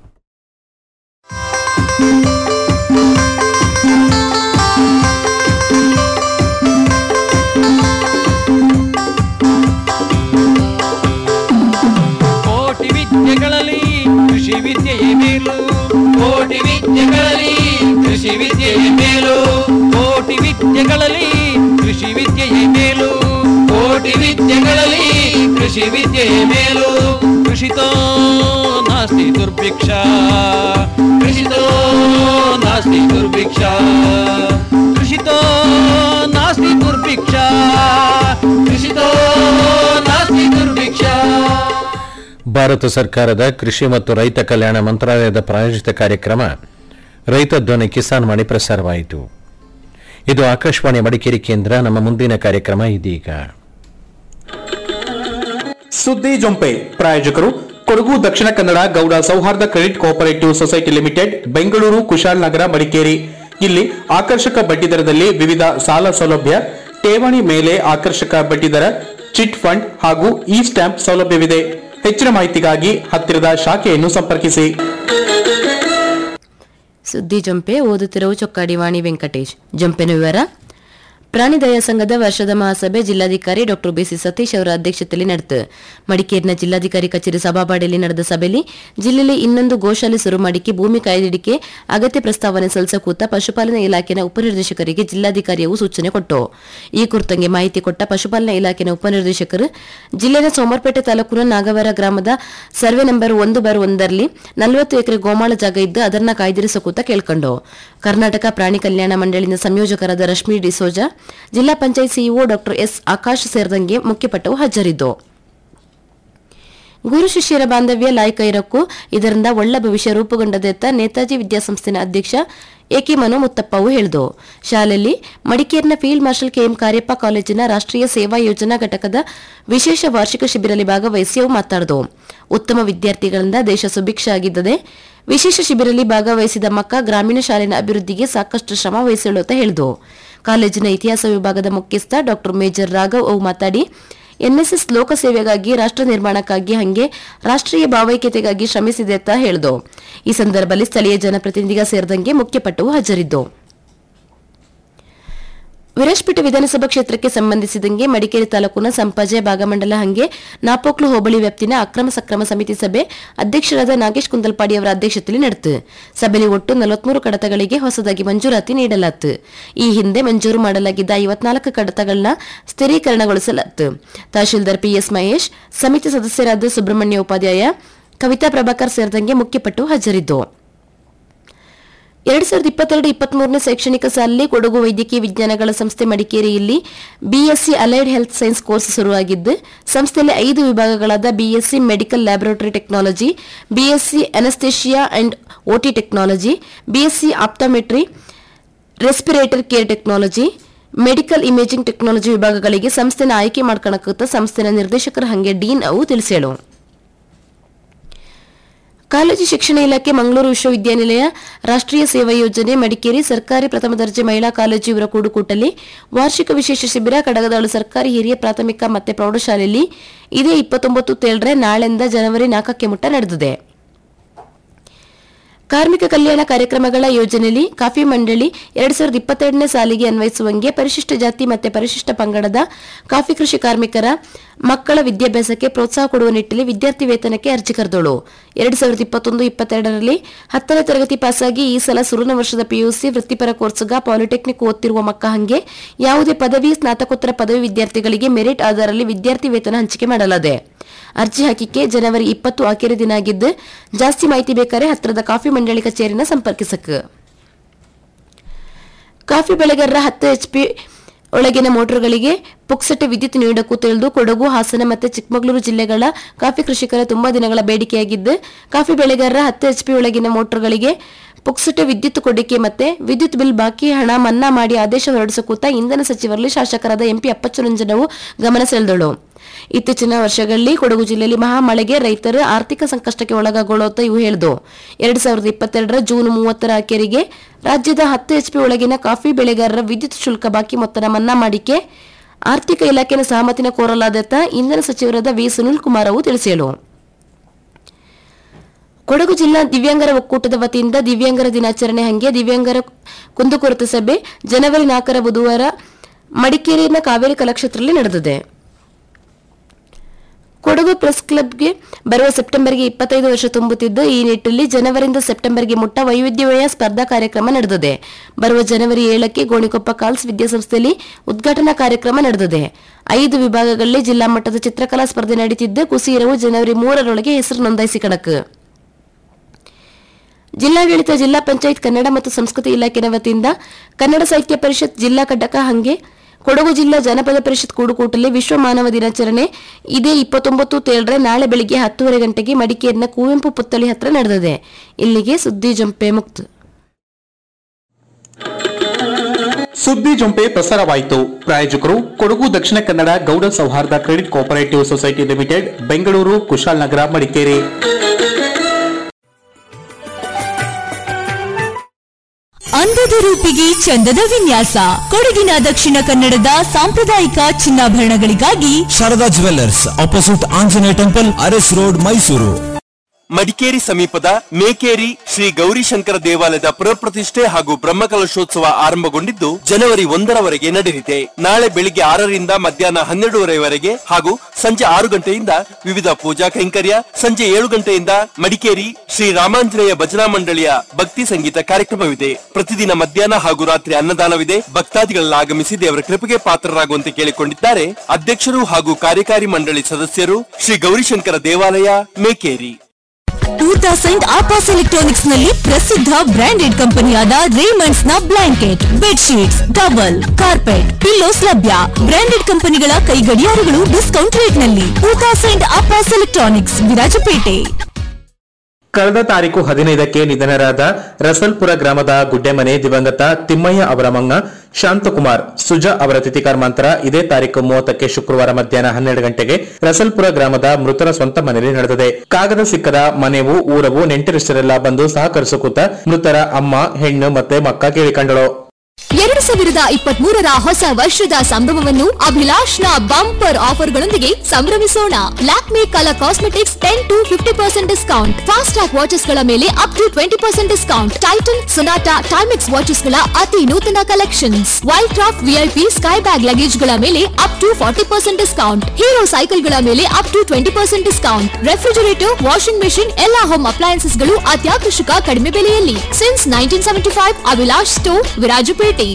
ಕೋಟಿ ವಿದ್ಯೆಗಳಲ್ಲಿ ಕೃಷಿ ವಿದ್ಯೆಯೇ ಮೇಲು ಕೋಟಿ ವಿದ್ಯೆಗಳಲ್ಲಿ ಕೃಷಿ ವಿದ್ಯೆಯೇ ಮೇಲು ಕೋಟಿ ವಿದ್ಯೆಗಳಲ್ಲಿ ಕೃಷಿ ವಿದ್ಯೆಯೇ ಮೇಲು ಕೋಟಿ ವಿದ್ಯೆಗಳಲ್ಲಿ ಕೃಷಿ ವಿದ್ಯೆಯೇ ಮೇಲು ಕೃಷಿತೋ ನಾಸ್ತಿ ದುರ್ಭಿಕ್ಷ ಕೃಷಿತೋ ನಾಸ್ತಿ नास्ति दुर्भिक्षा कृषितो नास्ति दुर्भिक्षा कृषितो नास्ति दुर्भिक्षा ಭಾರತ ಸರ್ಕಾರದ ಕೃಷಿ ಮತ್ತು ರೈತ ಕಲ್ಯಾಣ ಮಂತ್ರಾಲಯದ ಪ್ರಾಯೋಜಿತ ಕಾರ್ಯಕ್ರಮ ರೈತ ಧ್ವನಿ ಕಿಸಾನ್ ವಾಣಿ ಪ್ರಸಾರವಾಯಿತು ಇದು ಆಕಾಶವಾಣಿ ಮಡಿಕೇರಿ ಕೇಂದ್ರ ನಮ್ಮ ಮುಂದಿನ ಕಾರ್ಯಕ್ರಮ ಇದೀಗ ಸುದ್ದಿ ಜೊಂಪೆ ಪ್ರಾಯೋಜಕರು ಕೊಡಗು ದಕ್ಷಿಣ Kannada Gowda Souharda credit cooperative society limited Bengaluru Kushal Nagar Madikeri ಇಲ್ಲಿ ಆಕರ್ಷಕ ಬಡ್ಡಿದರದಲ್ಲಿ ವಿವಿಧ ಸಾಲ ಸೌಲಭ್ಯ ಠೇವಣಿ ಮೇಲೆ ಆಕರ್ಷಕ ಬಡ್ಡಿದರ ಚಿಟ್ ಫಂಡ್ ಹಾಗೂ ಇ ಸ್ಟ್ಯಾಂಪ್ ಸೌಲಭ್ಯವಿದೆ ಹೆಚ್ಚಿನ ಮಾಹಿತಿಗಾಗಿ ಹತ್ತಿರದ ಶಾಖೆಯನ್ನು ಸಂಪರ್ಕಿಸಿ ಸುದ್ದಿ ಜಂಪೆ ಓದುತ್ತಿರುವ ಚೊಕ್ಕಾಡಿ ವಾಣಿ ವೆಂಕಟೇಶ್ ಜಂಪೆನ ವಿವರ ಪ್ರಾಣಿ ದಯಾ ಸಂಘದ ವರ್ಷದ ಮಹಾಸಭೆ ಜಿಲ್ಲಾಧಿಕಾರಿ ಡಾಕ್ಟರ್ ಬಿಸಿ ಸತೀಶ್ ಅವರ ಅಧ್ಯಕ್ಷತೆಯಲ್ಲಿ ನಡೆಯಿತು ಮಡಿಕೇರಿನ ಜಿಲ್ಲಾಧಿಕಾರಿ ಕಚೇರಿ ಸಭಾಬಾಡಿಯಲ್ಲಿ ನಡೆದ ಸಭೆಯಲ್ಲಿ ಜಿಲ್ಲೆಯಲ್ಲಿ ಇನ್ನೊಂದು ಗೋಶಾಲೆ ಶುರು ಮಾಡಿಕೆ ಭೂಮಿ ಕಾಯ್ದಿಡಿಕೆ ಅಗತ್ಯ ಪ್ರಸ್ತಾವನೆ ಸಲ್ಲಿಸಕೂತ ಪಶುಪಾಲನಾ ಇಲಾಖೆಯ ಉಪನಿರ್ದೇಶಕರಿಗೆ ಜಿಲ್ಲಾಧಿಕಾರಿಯು ಸೂಚನೆ ಕೊಟ್ಟು ಈ ಕುರಿತಂಗೆ ಮಾಹಿತಿ ಕೊಟ್ಟ ಪಶುಪಾಲನಾ ಇಲಾಖೆಯ ಉಪನಿರ್ದೇಶಕರು ಜಿಲ್ಲೆಯ ಸೋಮರ್ಪೇಟೆ ತಾಲೂಕಿನ ನಾಗವರ ಗ್ರಾಮದ ಸರ್ವೆ ನಂಬರ್ ಒಂದು ಬಾರ್ ಒಂದರಲ್ಲಿ ನಲವತ್ತು ಎಕರೆ ಗೋಮಾಳ ಜಾಗ ಇದ್ದು ಅದನ್ನ ಕಾಯ್ದಿರಿಸಕೂತ ಕೇಳ್ಕೊಂಡು ಕರ್ನಾಟಕ ಪ್ರಾಣಿ ಕಲ್ಯಾಣ ಮಂಡಳಿನ ಸಂಯೋಜಕರಾದ Rashmi D'Souza Zilla Panchayat CEO doctor S Akash ಸೇರಿದಂಗೆ ಮುಖ್ಯಪಟ್ಟವು ಹಾಜರಿದ್ದು ಗುರು ಶಿಷ್ಯರ ಬಾಂಧವ್ಯ ಲಾಯಕ ಇರಕ್ಕೂ ಇದರಿಂದ ಒಳ್ಳ ಭವಿಷ್ಯ ರೂಪುಗೊಂಡದೆತ್ತ ನೇತಾಜಿ ವಿದ್ಯಾಸಂಸ್ಥೆನ ಅಧ್ಯಕ್ಷ ಎಕೆ ಮನು ಮುತ್ತಪ್ಪವು ಹೇಳಿದು ಶಾಲೆಯಲ್ಲಿ ಮಡಿಕೇರಿನ ಫೀಲ್ಡ್ ಮಾರ್ಷಲ್ ಕೆಎಂ ಕಾರ್ಯಪ್ಪ ಕಾಲೇಜಿನ ರಾಷ್ಟ್ರೀಯ ಸೇವಾ ಯೋಜನಾ ಘಟಕದ ವಿಶೇಷ ವಾರ್ಷಿಕ ಶಿಬಿರಲ್ಲಿ ಭಾಗವಹಿಸಿ ಅವು ಮಾತಾಡಿದು ಉತ್ತಮ ವಿದ್ಯಾರ್ಥಿಗಳಿಂದ ದೇಶ ಸುಭಿಕ್ಷ ಆಗಿದ್ದದೆ ವಿಶೇಷ ಶಿಬಿರಲ್ಲಿ ಭಾಗವಹಿಸಿದ ಮಕ್ಕ ಗ್ರಾಮೀಣ ಶಾಲೆನ ಅಭಿವೃದ್ಧಿಗೆ ಸಾಕಷ್ಟು ಶ್ರಮ ವಹಿಸಿಳುತ್ತ ಹೇಳಿದು ಕಾಲೇಜಿನ ಇತಿಹಾಸ ವಿಭಾಗದ ಮುಖ್ಯಸ್ಥ ಡಾಕ್ಟರ್ ಮೇಜರ್ ರಾಘವ್ ಅವು ಮಾತಾಡಿ ಎನ್ಎಸ್ಎಸ್ ಲೋಕಸೇವೆಗಾಗಿ ರಾಷ್ಟ್ರ ನಿರ್ಮಾಣಕ್ಕಾಗಿ ಹಂಗೆ ರಾಷ್ಟ್ರೀಯ ಭಾವೈಕ್ಯತೆಗಾಗಿ ಶ್ರಮಿಸಿದೆ ಅಂತ ಹೇಳಿದು ಈ ಸಂದರ್ಭದಲ್ಲಿ ಸ್ಥಳೀಯ ಜನಪ್ರತಿನಿಧಿಗ ಸೇರಿದಂಗೆ ಮುಖ್ಯಪಟ್ಟವು ಹಾಜರಿದ್ದು ವಿರಾಜ್ಪೇಟೆ ವಿಧಾನಸಭಾ ಕ್ಷೇತ್ರಕ್ಕೆ ಸಂಬಂಧಿಸಿದಂಗೆ ಮಡಿಕೇರಿ ತಾಲೂಕಿನ ಸಂಪಾಜೆ ಭಾಗಮಂಡಲ ಹಂಗೆ ನಾಪೋಕ್ಲು ಹೋಬಳಿ ವ್ಯಾಪ್ತಿನ ಅಕ್ರಮ ಸಕ್ರಮ ಸಮಿತಿ ಸಭೆ ಅಧ್ಯಕ್ಷರಾದ ನಾಗೇಶ್ ಕುಂದಲ್ಪಾಡಿ ಅವರ ಅಧ್ಯಕ್ಷತೆಯಲ್ಲಿ ನಡೆಯಿತು ಸಭೆಯಲ್ಲಿ ಒಟ್ಟು ನಲವತ್ಮೂರು ಕಡತಗಳಿಗೆ ಹೊಸದಾಗಿ ಮಂಜೂರಾತಿ ನೀಡಲಾಯಿತು ಈ ಹಿಂದೆ ಮಂಜೂರು ಮಾಡಲಾಗಿದ್ದ ಐವತ್ನಾಲ್ಕು ಕಡತಗಳನ್ನ ಸ್ಥಿರೀಕರಣಗೊಳಿಸಲಾಯಿತು ತಹಶೀಲ್ದಾರ್ ಪಿಎಸ್ ಮಹೇಶ್ ಸಮಿತಿ ಸದಸ್ಯರಾದ ಸುಬ್ರಹ್ಮಣ್ಯ ಉಪಾಧ್ಯಾಯ ಕವಿತಾ ಪ್ರಭಾಕರ್ ಸೇರಿದಂಗೆ ಮುಖ್ಯಪಟ್ಟು ಹಾಜರಿದ್ದು ಎರಡ್ ಸಾವಿರದ ಇಪ್ಪತ್ತೆರಡು ಇಪ್ಪತ್ಮೂರನೇ ಶೈಕ್ಷಣಿಕ ಸಾಲಿನಲ್ಲಿ ಕೊಡಗು ವೈದ್ಯಕೀಯ ವಿಜ್ಞಾನಗಳ ಸಂಸ್ಥೆ ಮಡಿಕೇರಿಯಲ್ಲಿ BSc allied health science course ಶುರುವಾಗಿದ್ದು ಸಂಸ್ಥೆಯಲ್ಲಿ ಐದು ವಿಭಾಗಗಳಾದ BSc medical laboratory technology BSc anaesthesia and OT technology BSc optometry respirator care technology medical imaging technology ವಿಭಾಗಗಳಿಗೆ ಸಂಸ್ಥೆನ ಆಯ್ಕೆ ಮಾಡ್ಕೊಳಕತ್ತ ಸಂಸ್ಥೆನ ನಿರ್ದೇಶಕರ ಹಂಗೆ ಡೀನ್ ಅವು ತಿಳಿಸೇಳು ಕಾಲೇಜು ಶಿಕ್ಷಣ ಇಲಾಖೆ ಮಂಗಳೂರು ವಿಶ್ವವಿದ್ಯಾನಿಲಯ ರಾಷ್ಟ್ರೀಯ ಸೇವಾ ಯೋಜನೆ ಮಡಿಕೇರಿ ಸರ್ಕಾರಿ ಪ್ರಥಮ ದರ್ಜೆ ಮಹಿಳಾ ಕಾಲೇಜು ಇವರ ಕೂಡುಕೂಟಲ್ಲಿ ವಾರ್ಷಿಕ ವಿಶೇಷ ಶಿಬಿರ ಕಡಗದಾಳು ಸರ್ಕಾರಿ ಹಿರಿಯ ಪ್ರಾಥಮಿಕ ಮತ್ತೆ ಪ್ರೌಢಶಾಲೆಯಲ್ಲಿ ಇದೇ ಇಪ್ಪತ್ತೊಂಬತ್ತು ತೇಳ್ರೆ ನಾಳೆಯಿಂದ ಜನವರಿ ನಾಲ್ಕಕ್ಕೆ ಮುಟ್ಟ ನಡೆದಿದೆ ಕಾರ್ಮಿಕ ಕಲ್ಯಾಣ ಕಾರ್ಯಕ್ರಮಗಳ ಯೋಜನೆಯಲ್ಲಿ ಕಾಫಿ ಮಂಡಳಿ ಎರಡ್ ಸಾವಿರದ ಇಪ್ಪತ್ತೆರಡನೇ ಸಾಲಿಗೆ ಅನ್ವಯಿಸುವಂಗೆ ಪರಿಶಿಷ್ಟ ಜಾತಿ ಮತ್ತು ಪರಿಶಿಷ್ಟ ಪಂಗಡದ ಕಾಫಿ ಕೃಷಿ ಕಾರ್ಮಿಕರ ಮಕ್ಕಳ ವಿದ್ಯಾಭ್ಯಾಸಕ್ಕೆ ಪ್ರೋತ್ಸಾಹ ಕೊಡುವ ನಿಟ್ಟಿನಲ್ಲಿ ವಿದ್ಯಾರ್ಥಿ ವೇತನಕ್ಕೆ ಅರ್ಜಿ ಕರೆದೋಳು ಎರಡ್ ಸಾವಿರದ ಇಪ್ಪತ್ತೊಂದು ಇಪ್ಪತ್ತೆರಡರಲ್ಲಿ ಹತ್ತನೇ ತರಗತಿ ಪಾಸಾಗಿ ಈ ಸಲ ಸುರುನ ವರ್ಷದ ಪಿಯುಸಿ ವೃತ್ತಿಪರ ಕೋರ್ಸ್ಗ ಪಾಲಿಟೆಕ್ನಿಕ್ ಓದ್ತಿರುವ ಮಕ್ಕ ಹಂಗೆ ಯಾವುದೇ ಪದವಿ ಸ್ನಾತಕೋತ್ತರ ಪದವಿ ವಿದ್ಯಾರ್ಥಿಗಳಿಗೆ ಮೆರಿಟ್ ಆಧಾರದಲ್ಲಿ ವಿದ್ಯಾರ್ಥಿ ವೇತನ ಹಂಚಿಕೆ ಮಾಡಲಾಗಿದೆ ಅರ್ಜಿ ಹಾಕಿಕೆ ಜನವರಿ ಇಪ್ಪತ್ತು ಆಖರಿ ದಿನ ಆಗಿದ್ದು ಜಾಸ್ತಿ ಮಾಹಿತಿ ಬೇಕಾದ್ರೆ ಹತ್ತಿರದ ಕಾಫಿ ಮಂಡಳಿ ಕಚೇರಿನ ಸಂಪರ್ಕಿಸಕ್ ಕಾಫಿ ಬೆಳೆಗಾರರ ಹತ್ತು ಎಚ್ಪಿ ಒಳಗಿನ ಮೋಟರ್ಗಳಿಗೆ ಪುಕ್ಸಟ್ಟೆ ವಿದ್ಯುತ್ ನೀಡಕ್ಕೂ ತಿಳಿದು ಕೊಡಗು ಹಾಸನ ಮತ್ತು ಚಿಕ್ಕಮಗಳೂರು ಜಿಲ್ಲೆಗಳ ಕಾಫಿ ಕೃಷಿಕರ ತುಂಬಾ ದಿನಗಳ ಬೇಡಿಕೆಯಾಗಿದ್ದು ಕಾಫಿ ಬೆಳೆಗಾರರ ಹತ್ತು ಎಚ್ಪಿ ಒಳಗಿನ ಮೋಟರ್ಗಳಿಗೆ ಪುಕ್ಸಟ್ಟೆ ವಿದ್ಯುತ್ ಕೊಡಿಕೆ ಮತ್ತೆ ವಿದ್ಯುತ್ ಬಿಲ್ ಬಾಕಿ ಹಣ ಮನ್ನಾ ಮಾಡಿ ಆದೇಶ ಹೊರಡಿಸಕೂತ ಇಂಧನ ಸಚಿವರಲ್ಲಿ ಶಾಸಕರಾದ ಎಂಪಿ ಅಪ್ಪಚ್ಚುರಂಜನವು ಗಮನ ಸೆಳೆದಳು ಇತ್ತೀಚಿನ ವರ್ಷಗಳಲ್ಲಿ ಕೊಡಗು ಜಿಲ್ಲೆಯಲ್ಲಿ ಮಹಾಮಳೆಗೆ ರೈತರು ಆರ್ಥಿಕ ಸಂಕಷ್ಟಕ್ಕೆ ಒಳಗಾಗೊಳ್ಳುತ್ತಾ ಇವು ಹೇಳಿದು ಎರಡ್ ಸಾವಿರದ ಇಪ್ಪತ್ತೆರಡರ ಜೂನ್ ಮೂವತ್ತರ ಅಖೇರಿಗೆ ರಾಜ್ಯದ ಹತ್ತು ಎಚ್ಪಿ ಒಳಗಿನ ಕಾಫಿ ಬೆಳೆಗಾರರ ವಿದ್ಯುತ್ ಶುಲ್ಕ ಬಾಕಿ ಮೊತ್ತದ ಮನ್ನಾ ಮಾಡಿಕೆ ಆರ್ಥಿಕ ಇಲಾಖೆಯ ಸಹಮತಿನ ಕೋರಲಾದತ್ತ ಇಂಧನ ಸಚಿವರಾದ ವಿ ಸುನಿಲ್ ಕುಮಾರ್ ಅವು ತಿಳಿಸಿದರು ಕೊಡಗು ಜಿಲ್ಲಾ ದಿವ್ಯಾಂಗರ ಒಕ್ಕೂಟದ ವತಿಯಿಂದ ದಿವ್ಯಾಂಗರ ದಿನಾಚರಣೆ ಹಂಗೆ ದಿವ್ಯಾಂಗರ ಕುಂದುಕೊರತೆ ಸಭೆ ಜನವರಿ ನಾಲ್ಕರ ಬುಧವಾರ ಮಡಿಕೇರಿಯ ಕಾವೇರಿ ಕಲಾಕ್ಷೇತ್ರದಲ್ಲಿ ನಡೆದಿದೆ ಕೊಡಗು ಪ್ರೆಸ್ ಕ್ಲಬ್ಗೆ ಬರುವ ಸೆಪ್ಟೆಂಬರ್ಗೆ ಇಪ್ಪತ್ತೈದು ವರ್ಷ ತುಂಬುತ್ತಿದ್ದು ಈ ನಿಟ್ಟಿನಲ್ಲಿ ಜನವರಿಯಿಂದ ಸೆಪ್ಟೆಂಬರ್ಗೆ ಮುಟ್ಟ ವೈವಿಧ್ಯಮಯ ಸ್ಪರ್ಧಾ ಕಾರ್ಯಕ್ರಮ ನಡೆದಿದೆ ಬರುವ ಜನವರಿ ಏಳಕ್ಕೆ ಗೋಣಿಕೊಪ್ಪ ಕಾಲ್ಸ್ ವಿದ್ಯಾಸಂಸ್ಥೆಯಲ್ಲಿ ಉದ್ಘಾಟನಾ ಕಾರ್ಯಕ್ರಮ ನಡೆದಿದೆ ಐದು ವಿಭಾಗಗಳಲ್ಲಿ ಜಿಲ್ಲಾ ಮಟ್ಟದ ಚಿತ್ರಕಲಾ ಸ್ಪರ್ಧೆ ನಡೀತಿದ್ದು ಕುಸೀರವು ಜನವರಿ ಮೂರರೊಳಗೆ ಹೆಸರು ನೋಂದಾಯಿಸಿಕೊಳ್ಳಕ್ಕೆ ಜಿಲ್ಲಾಡಳಿತ ಜಿಲ್ಲಾ ಪಂಚಾಯತ್ ಕನ್ನಡ ಮತ್ತು ಸಂಸ್ಕೃತಿ ಇಲಾಖೆಯ ವತಿಯಿಂದ ಕನ್ನಡ ಸಾಹಿತ್ಯ ಪರಿಷತ್ ಜಿಲ್ಲಾ ಘಟಕ ಹಂಗೆ ಕೊಡಗು ಜಿಲ್ಲಾ ಜನಪದ ಪರಿಷತ್ ಕೂಡುಕೂಟಲ್ಲಿ ವಿಶ್ವ ಮಾನವ ದಿನಾಚರಣೆ ಇದೇ ಇಪ್ಪತ್ತೊಂಬತ್ತು ತೇಳರೆ ನಾಳೆ ಬೆಳಿಗ್ಗೆ ಹತ್ತುವರೆ ಗಂಟೆಗೆ ಮಡಿಕೇರಿನ ಕುವೆಂಪು ಪುತ್ತಳಿ ಹತ್ರ ನಡೆದಿದೆ ಇಲ್ಲಿಗೆ ಸುದ್ದಿ ಜಂಪೆ ಮುಕ್ತ ಸುದ್ದಿ ಜೊಂಪೆ ಪ್ರಸಾರವಾಯಿತು ಪ್ರಾಯೋಜಕರು ಕೊಡಗು ದಕ್ಷಿಣ Kannada Gowda Souharda credit cooperative society limited Bengaluru Kushalnagar Madikeri ಅಂದದ ರೂಪಿಗೆ ಚಂದದ ವಿನ್ಯಾಸ ಕೊಡಗಿನ ದಕ್ಷಿಣ ಕನ್ನಡದ ಸಾಂಪ್ರದಾಯಿಕ ಚಿನ್ನಾಭರಣಗಳಿಗಾಗಿ Sharada jewellers opposite Anjaneya temple Aras road Mysuru Madikeri ಸಮೀಪದ ಮೇಕೇರಿ ಶ್ರೀ ಗೌರಿಶಂಕರ ದೇವಾಲಯದ ಪ್ರಪ್ರತಿಷ್ಠೆ ಹಾಗೂ ಬ್ರಹ್ಮಕಲಶೋತ್ಸವ ಆರಂಭಗೊಂಡಿದ್ದು ಜನವರಿ ಒಂದರವರೆಗೆ ನಡೆಯಲಿದೆ ನಾಳೆ ಬೆಳಿಗ್ಗೆ ಆರರಿಂದ ಮಧ್ಯಾಹ್ನ ಹನ್ನೆರಡೂವರೆವರೆಗೆ ಹಾಗೂ ಸಂಜೆ ಆರು ಗಂಟೆಯಿಂದ ವಿವಿಧ ಪೂಜಾ ಕೈಂಕರ್ಯ ಸಂಜೆ ಏಳು ಗಂಟೆಯಿಂದ ಮಡಿಕೇರಿ ಶ್ರೀ ರಾಮಾಂಜನೇಯ ಭಜನಾ ಮಂಡಳಿಯ ಭಕ್ತಿ ಸಂಗೀತ ಕಾರ್ಯಕ್ರಮವಿದೆ ಪ್ರತಿದಿನ ಮಧ್ಯಾಹ್ನ ಹಾಗೂ ರಾತ್ರಿ ಅನ್ನದಾನವಿದೆ ಭಕ್ತಾದಿಗಳೆಲ್ಲ ಆಗಮಿಸಿ ದೇವರ ಕೃಪೆಗೆ ಪಾತ್ರರಾಗುವಂತೆ ಕೇಳಿಕೊಂಡಿದ್ದಾರೆ ಅಧ್ಯಕ್ಷರು ಹಾಗೂ ಕಾರ್ಯಕಾರಿ ಮಂಡಳಿ ಸದಸ್ಯರು ಶ್ರೀ ಗೌರಿಶಂಕರ ದೇವಾಲಯ ಮೇಕೇರಿ ಟೂ ತೌಸಂಡ್ ಆಪಾಸ್ ಎಲೆಕ್ಟ್ರಾನಿಕ್ಸ್ ನಲ್ಲಿ ಪ್ರಸಿದ್ಧ ಬ್ರಾಂಡೆಡ್ ಕಂಪನಿಯಾದ ರೇಮಂಡ್ಸ್ ನ blanket bedsheets double carpet pillows ಲಭ್ಯ ಬ್ರಾಂಡೆಡ್ ಕಂಪನಿಗಳ ಕೈಗಡಿಯಾರಗಳು ಡಿಸ್ಕೌಂಟ್ ರೇಟ್ ನಲ್ಲಿ ಟೂ ತೌಸಂಡ್ ಆಪಾಸ್ ಎಲೆಕ್ಟ್ರಾನಿಕ್ಸ್ ವಿರಾಜಪೇಟೆ ಕಳೆದ ತಾರೀಕು ಹದಿನೈದಕ್ಕೆ ನಿಧನರಾದ ರಸಲ್ಪುರ ಗ್ರಾಮದ ಗುಡ್ಡೆಮನೆ ದಿವಂಗತ ತಿಮ್ಮಯ್ಯ ಅವರ ಮಂಗ ಶಾಂತಕುಮಾರ್ ಸುಜಾ ಅವರ ತಿಥಿ ಕರ್ಮಾಂತರ ಇದೇ ತಾರೀಕು ಮೂವತ್ತಕ್ಕೆ ಶುಕ್ರವಾರ ಮಧ್ಯಾಹ್ನ ಹನ್ನೆರಡು ಗಂಟೆಗೆ ರಸಲ್ಪುರ ಗ್ರಾಮದ ಮೃತರ ಸ್ವಂತ ಮನೆಯಲ್ಲಿ ನಡೆದಿದೆ ಕಾಗದ ಸಿಕ್ಕದ ಮನೆವು ಊರವು ನೆಂಟರಿಷ್ಟರೆಲ್ಲ ಬಂದು ಸಹಕರಿಸುತ್ತ ಮೃತರ ಅಮ್ಮ ಹೆಣ್ಣು ಮತ್ತೆ ಮಕ್ಕ ಕೇಳಿಕೊಂಡಳು ಎರಡು ಸಾವಿರದ ಇಪ್ಪತ್ತ್ ಮೂರರ ಹೊಸ ವರ್ಷದ ಸಂಭ್ರಮವನ್ನು ಅಭಿಲಾಷ್ನ ಬಂಪರ್ ಆಫರ್ಗಳೊಂದಿಗೆ ಸಂಭ್ರಮಿಸೋಣ Lakme colour cosmetics ten to fifty percent discount fast tag watches ಗಳ ಮೇಲೆ up to twenty percent discount Titan Sonata Timex watches ಗಳ ಅತಿ ನೂತನ collections Wildcraft VIP sky bag luggage ಗಳ ಮೇಲೆ up to forty percent discount Hero cycle ಗಳ ಮೇಲೆ up to twenty percent discount refrigerator washing machine ಎಲ್ಲಾ home appliances ಗಳು ಅತ್ಯಾಕರ್ಷಕ ಕಡಿಮೆ ಬೆಲೆಯಲ್ಲಿ since nineteen seventy five Abhilash store Virajpet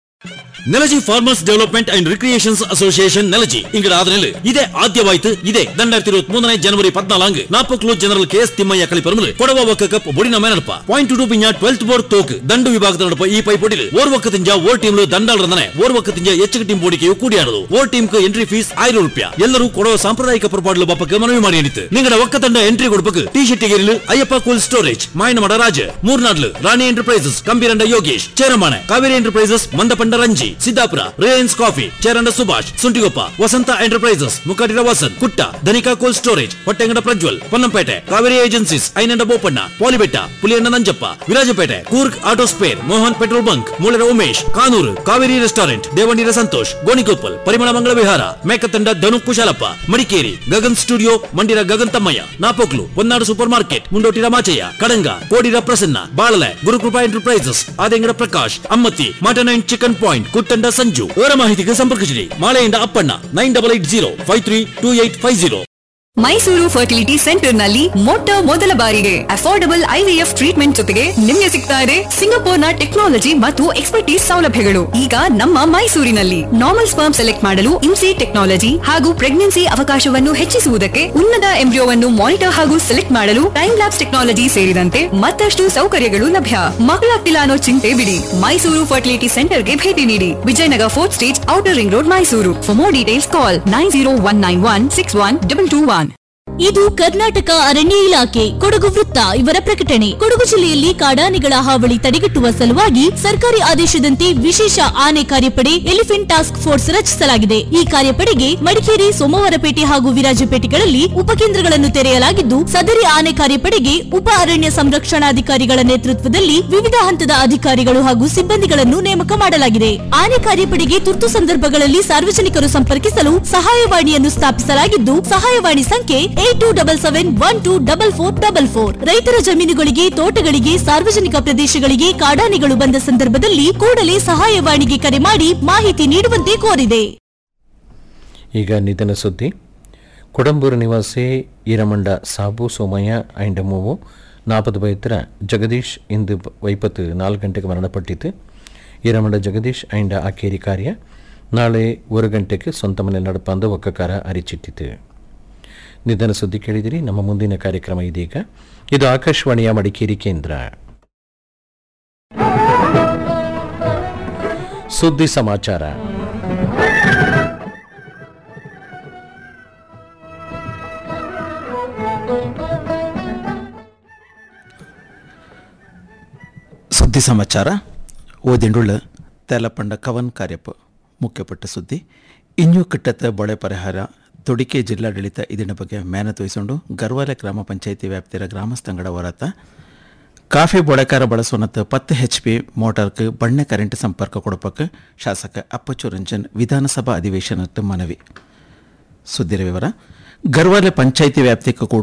Nelaji farmers development and recreations association Nelaji ಇಂಗಡ ಆದನೆಲ್ ಇದೇ ಆದ್ಯವಾಯ್ತು ಇದೇ ரெண்டாயிரத்தி இருபத்தி மூணு ஜனவரி பதினாலாங்கு நாப்பக்குழு ஜெனரல் கே எஸ் திம்மையா கழிப்பெருமு கொடவ ஒக்க கப் பொடிನ ಮೇನಡಪ ಪಾಯಿಂಟ್ ಟು ಪಿಂಜ ಟ್ವೆಲ್ತ್ ಬೋರ್ಡ್ ತೋಕ್ ದಂಡು ವಿಭಾಗದ ನಡಪ ಈ ಪೈ ಪೊಡಿಲು ಓರ್ ಒಕ್ಕ ತಿಂಜ ಓರ್ ಟೀಮ್ ದಂಡಾಲ್ ರಂದನೆ ಓರ್ ಒಕ್ಕ ತಿಂಜ ಹೆಚ್ಚು ಟೀಮ್ ಬೋಡಿಕೆಯು ಕೂಡಿಯಾಡದು ಓರ್ ಟೀಮ್ ಎಂಟ್ರಿ ಫೀಸ್ ಆಯಿரம் ರೂಪಾಯಿ ಎಲ್ಲರೂ ಕೊಡವ ಸಾಂಪ್ರದಾಯಿಕ ಪರಪಾಡಲು ಬಪ್ಪಕ್ಕೆ ಮನವಿ ಮಾಡಿ ಅನಿತು ನಿಂಗಡ ಒಕ್ಕ ತಂಡ ಎಂಟ್ರಿ ಕೊಡಬೇಕು ಟಿ ಶರ್ಟ್ ಗೆರಿಲು ಅಯ್ಯಪ್ಪ ಕೂಲ್ ಸ್ಟೋರೇಜ್ ಮಾಯನಮಡ ರಾಜ ಮೂರ್ನಾಡ್ಲು Rani enterprises Kambiranda Yogesh Cheramane Kaveri enterprises Mandapanda Ranji Siddapura Reliance coffee Cheranda Subhash Suntikoppa Vasantha enterprises Mukhatira Vasanth Kutta Dhanika cold storage Hottengada Prajwal Ponnampet Kaveri agencies Ainanda Bopanna Polibetta Puliyanna Nanjappa Virajpet Coorg auto spare Mohan petrol bunk Moolera Umesh Kanuru Kaveri restaurant Devannira Santosh Gonikoppal Parimala Mangala Vihara Mekatanda Dhanu Kushalappa Madikeri Gagan studio ಮಂಡಿರ Gagan Thammaiah Napoklu Honnadu super market Mundotira Machaiah Kadanga Kodira Prasanna Balale Gurukripa enterprises Adengada Prakash Ammathi mutton and chicken point Kuttanda Sanju ಅವರ ಮಾಹಿತಿಗೆ ಸಂಪರ್ಕಿಸಿರಿ ಮಾಳೆಯಿಂದ Appanna nine double eight zero five three two eight five zero Mysuru fertility centre ನಲ್ಲಿ ಮೊಟ್ಟ ಮೊದಲ ಬಾರಿಗೆ affordable IVF treatment ಜೊತೆಗೆ ನಿಮಗೆ ಸಿಗ್ತಾ ಇದೆ ಸಿಂಗಪೂರ್ನ ಟೆಕ್ನಾಲಜಿ ಮತ್ತು ಎಕ್ಸ್ಪರ್ಟೀಸ್ ಸೌಲಭ್ಯಗಳು ಈಗ ನಮ್ಮ ಮೈಸೂರಿನಲ್ಲಿ ನಾರ್ಮಲ್ ಸ್ಪರ್ಮ್ ಸೆಲೆಕ್ಟ್ ಮಾಡಲು ಇನ್ಸಿ ಟೆಕ್ನಾಲಜಿ ಹಾಗೂ ಪ್ರೆಗ್ನೆನ್ಸಿ ಅವಕಾಶವನ್ನು ಹೆಚ್ಚಿಸುವುದಕ್ಕೆ ಉನ್ನತ ಎಂಬ್ರಿಯೋವನ್ನು ಮಾನಿಟರ್ ಹಾಗೂ ಸೆಲೆಕ್ಟ್ ಮಾಡಲು ಟೈಮ್ ಲ್ಯಾಬ್ಸ್ ಟೆಕ್ನಾಲಜಿ ಸೇರಿದಂತೆ ಮತ್ತಷ್ಟು ಸೌಕರ್ಯಗಳು ಲಭ್ಯ ಮಕ್ಕಳಾಗ್ತಿಲ್ಲ ಅನ್ನೋ ಚಿಂತೆ ಬಿಡಿ ಮೈಸೂರು ಫರ್ಟಿಲಿಟಿ ಸೆಂಟರ್ಗೆ ಭೇಟಿ ನೀಡಿ Vijayanagar fourth stage outer ring road Mysuru for more details call nine zero one nine one six one double two one ಇದು ಕರ್ನಾಟಕ ಅರಣ್ಯ ಇಲಾಖೆ ಕೊಡಗು ವೃತ್ತ ಇವರ ಪ್ರಕಟಣೆ ಕೊಡಗು ಜಿಲ್ಲೆಯಲ್ಲಿ ಕಾಡಾನೆಗಳ ಹಾವಳಿ ತಡೆಗಟ್ಟುವ ಸಲುವಾಗಿ ಸರ್ಕಾರಿ ಆದೇಶದಂತೆ ವಿಶೇಷ ಆನೆ ಕಾರ್ಯಪಡೆ ಎಲಿಫೆಂಟ್ ಟಾಸ್ಕ್ ಫೋರ್ಸ್ ರಚಿಸಲಾಗಿದೆ ಈ ಕಾರ್ಯಪಡೆಗೆ ಮಡಿಕೇರಿ ಸೋಮವಾರಪೇಟೆ ಹಾಗೂ ವಿರಾಜಪೇಟೆಗಳಲ್ಲಿ ಉಪಕೇಂದ್ರಗಳನ್ನು ತೆರೆಯಲಾಗಿದ್ದು ಸದರಿ ಆನೆ ಕಾರ್ಯಪಡೆಗೆ ಉಪ ಅರಣ್ಯ ಸಂರಕ್ಷಣಾಧಿಕಾರಿಗಳ ನೇತೃತ್ವದಲ್ಲಿ ವಿವಿಧ ಹಂತದ ಅಧಿಕಾರಿಗಳು ಹಾಗೂ ಸಿಬ್ಬಂದಿಗಳನ್ನು ನೇಮಕ ಮಾಡಲಾಗಿದೆ ಆನೆ ಕಾರ್ಯಪಡೆಗೆ ತುರ್ತು ಸಂದರ್ಭಗಳಲ್ಲಿ ಸಾರ್ವಜನಿಕರು ಸಂಪರ್ಕಿಸಲು ಸಹಾಯವಾಣಿಯನ್ನು ಸ್ಥಾಪಿಸಲಾಗಿದ್ದು ಸಹಾಯವಾಣಿ ಸಂಖ್ಯೆ eight two double seven one two double four double four ರೈತರ ಜಮೀನುಗಳಿಗೆ ತೋಟಗಳಿಗೆ ಸಾರ್ವಜನಿಕ ಪ್ರದೇಶಗಳಿಗೆ ಕಾಡಾನೆಗಳು ಬಂದ ಸಂದರ್ಭದಲ್ಲಿ ಕೂಡಲೇ ಸಹಾಯವಾಣಿಗೆ ಕರೆ ಮಾಡಿ ಮಾಹಿತಿ ನೀಡುವಂತೆ ಕೋರಿದೆ ಈಗ ನಿಧನ ಸುದ್ದಿ ಕೊಡಂಬೂರು ನಿವಾಸಿ ಈರಮಂಡ ಸಾಬು ಸೋಮಯ್ಯ ಅಂಡ್ ಮೂವು ನಾಪದ ಬೈತ್ರ ಜಗದೀಶ್ ಇಂದು ವೈಪತ್ತು ನಾಲ್ಕು ಗಂಟೆಗೆ ಮರಣಪಟ್ಟಿತು ಈರಮಂಡ ಜಗದೀಶ್ ಅಂಡ್ ಆಕೇರಿ ಕಾರ್ಯ ನಾಳೆ ಒಂದು ಗಂಟೆಗೆ ಸ್ವಂತ ಮನೆ ನಡಪಂದ ಒಕ್ಕಕಾರ ಅರಿಚಿಟ್ಟಿತು ನಿಧನ ಸುದ್ದಿ ಕೇಳಿದಿರಿ ನಮ್ಮ ಮುಂದಿನ ಕಾರ್ಯಕ್ರಮ ಇದೀಗ ಇದು ಆಕಾಶವಾಣಿಯ ಮಡಿಕೇರಿ ಕೇಂದ್ರ ಸುದ್ದಿ ಸಮಾಚಾರ ಸುದ್ದಿ ಸಮಾಚಾರ ಓದಿಂಡುಳ್ಳ ತೇಲಪಂಡ ಕವನ್ ಕಾರ್ಯಪ್ಪ ಮುಖ್ಯಪಟ್ಟ ಸುದ್ದಿ ಇನ್ನೂ ಕಟ್ಟತ್ತ ಬೊಳೆ ಪರಿಹಾರ ತೊಡಿಕೆ ಜಿಲ್ಲಾಡಳಿತ ಇದರ ಬಗ್ಗೆ ಮೇಹನತ್ ವಹಿಸಿಕೊಂಡು ಗರ್ವಾಲೆ ಗ್ರಾಮ ಪಂಚಾಯಿತಿ ವ್ಯಾಪ್ತಿಯ ಗ್ರಾಮಸ್ಥಂಗಡ ಹೊರತ ಕಾಫಿ ಬೊಳೆಕಾರ ಬಳಸುವನತ್ತ ಪತ್ತು ಹೆಚ್ ಪಿ ಮೋಟಾರ್ಗೆ ಬಣ್ಣೆ ಕರೆಂಟ್ ಸಂಪರ್ಕ ಕೊಡಪಕ್ಕೆ ಶಾಸಕ ಅಪ್ಪಚ್ಚು ರಂಜನ್ ವಿಧಾನಸಭಾ ಅಧಿವೇಶನಕ್ಕೆ ಮನವಿ ಸುದ್ದಿರ ವಿವರ ಗರ್ವಾಲೆ ಪಂಚಾಯಿತಿ ವ್ಯಾಪ್ತಿಗೆ ಕೂಡ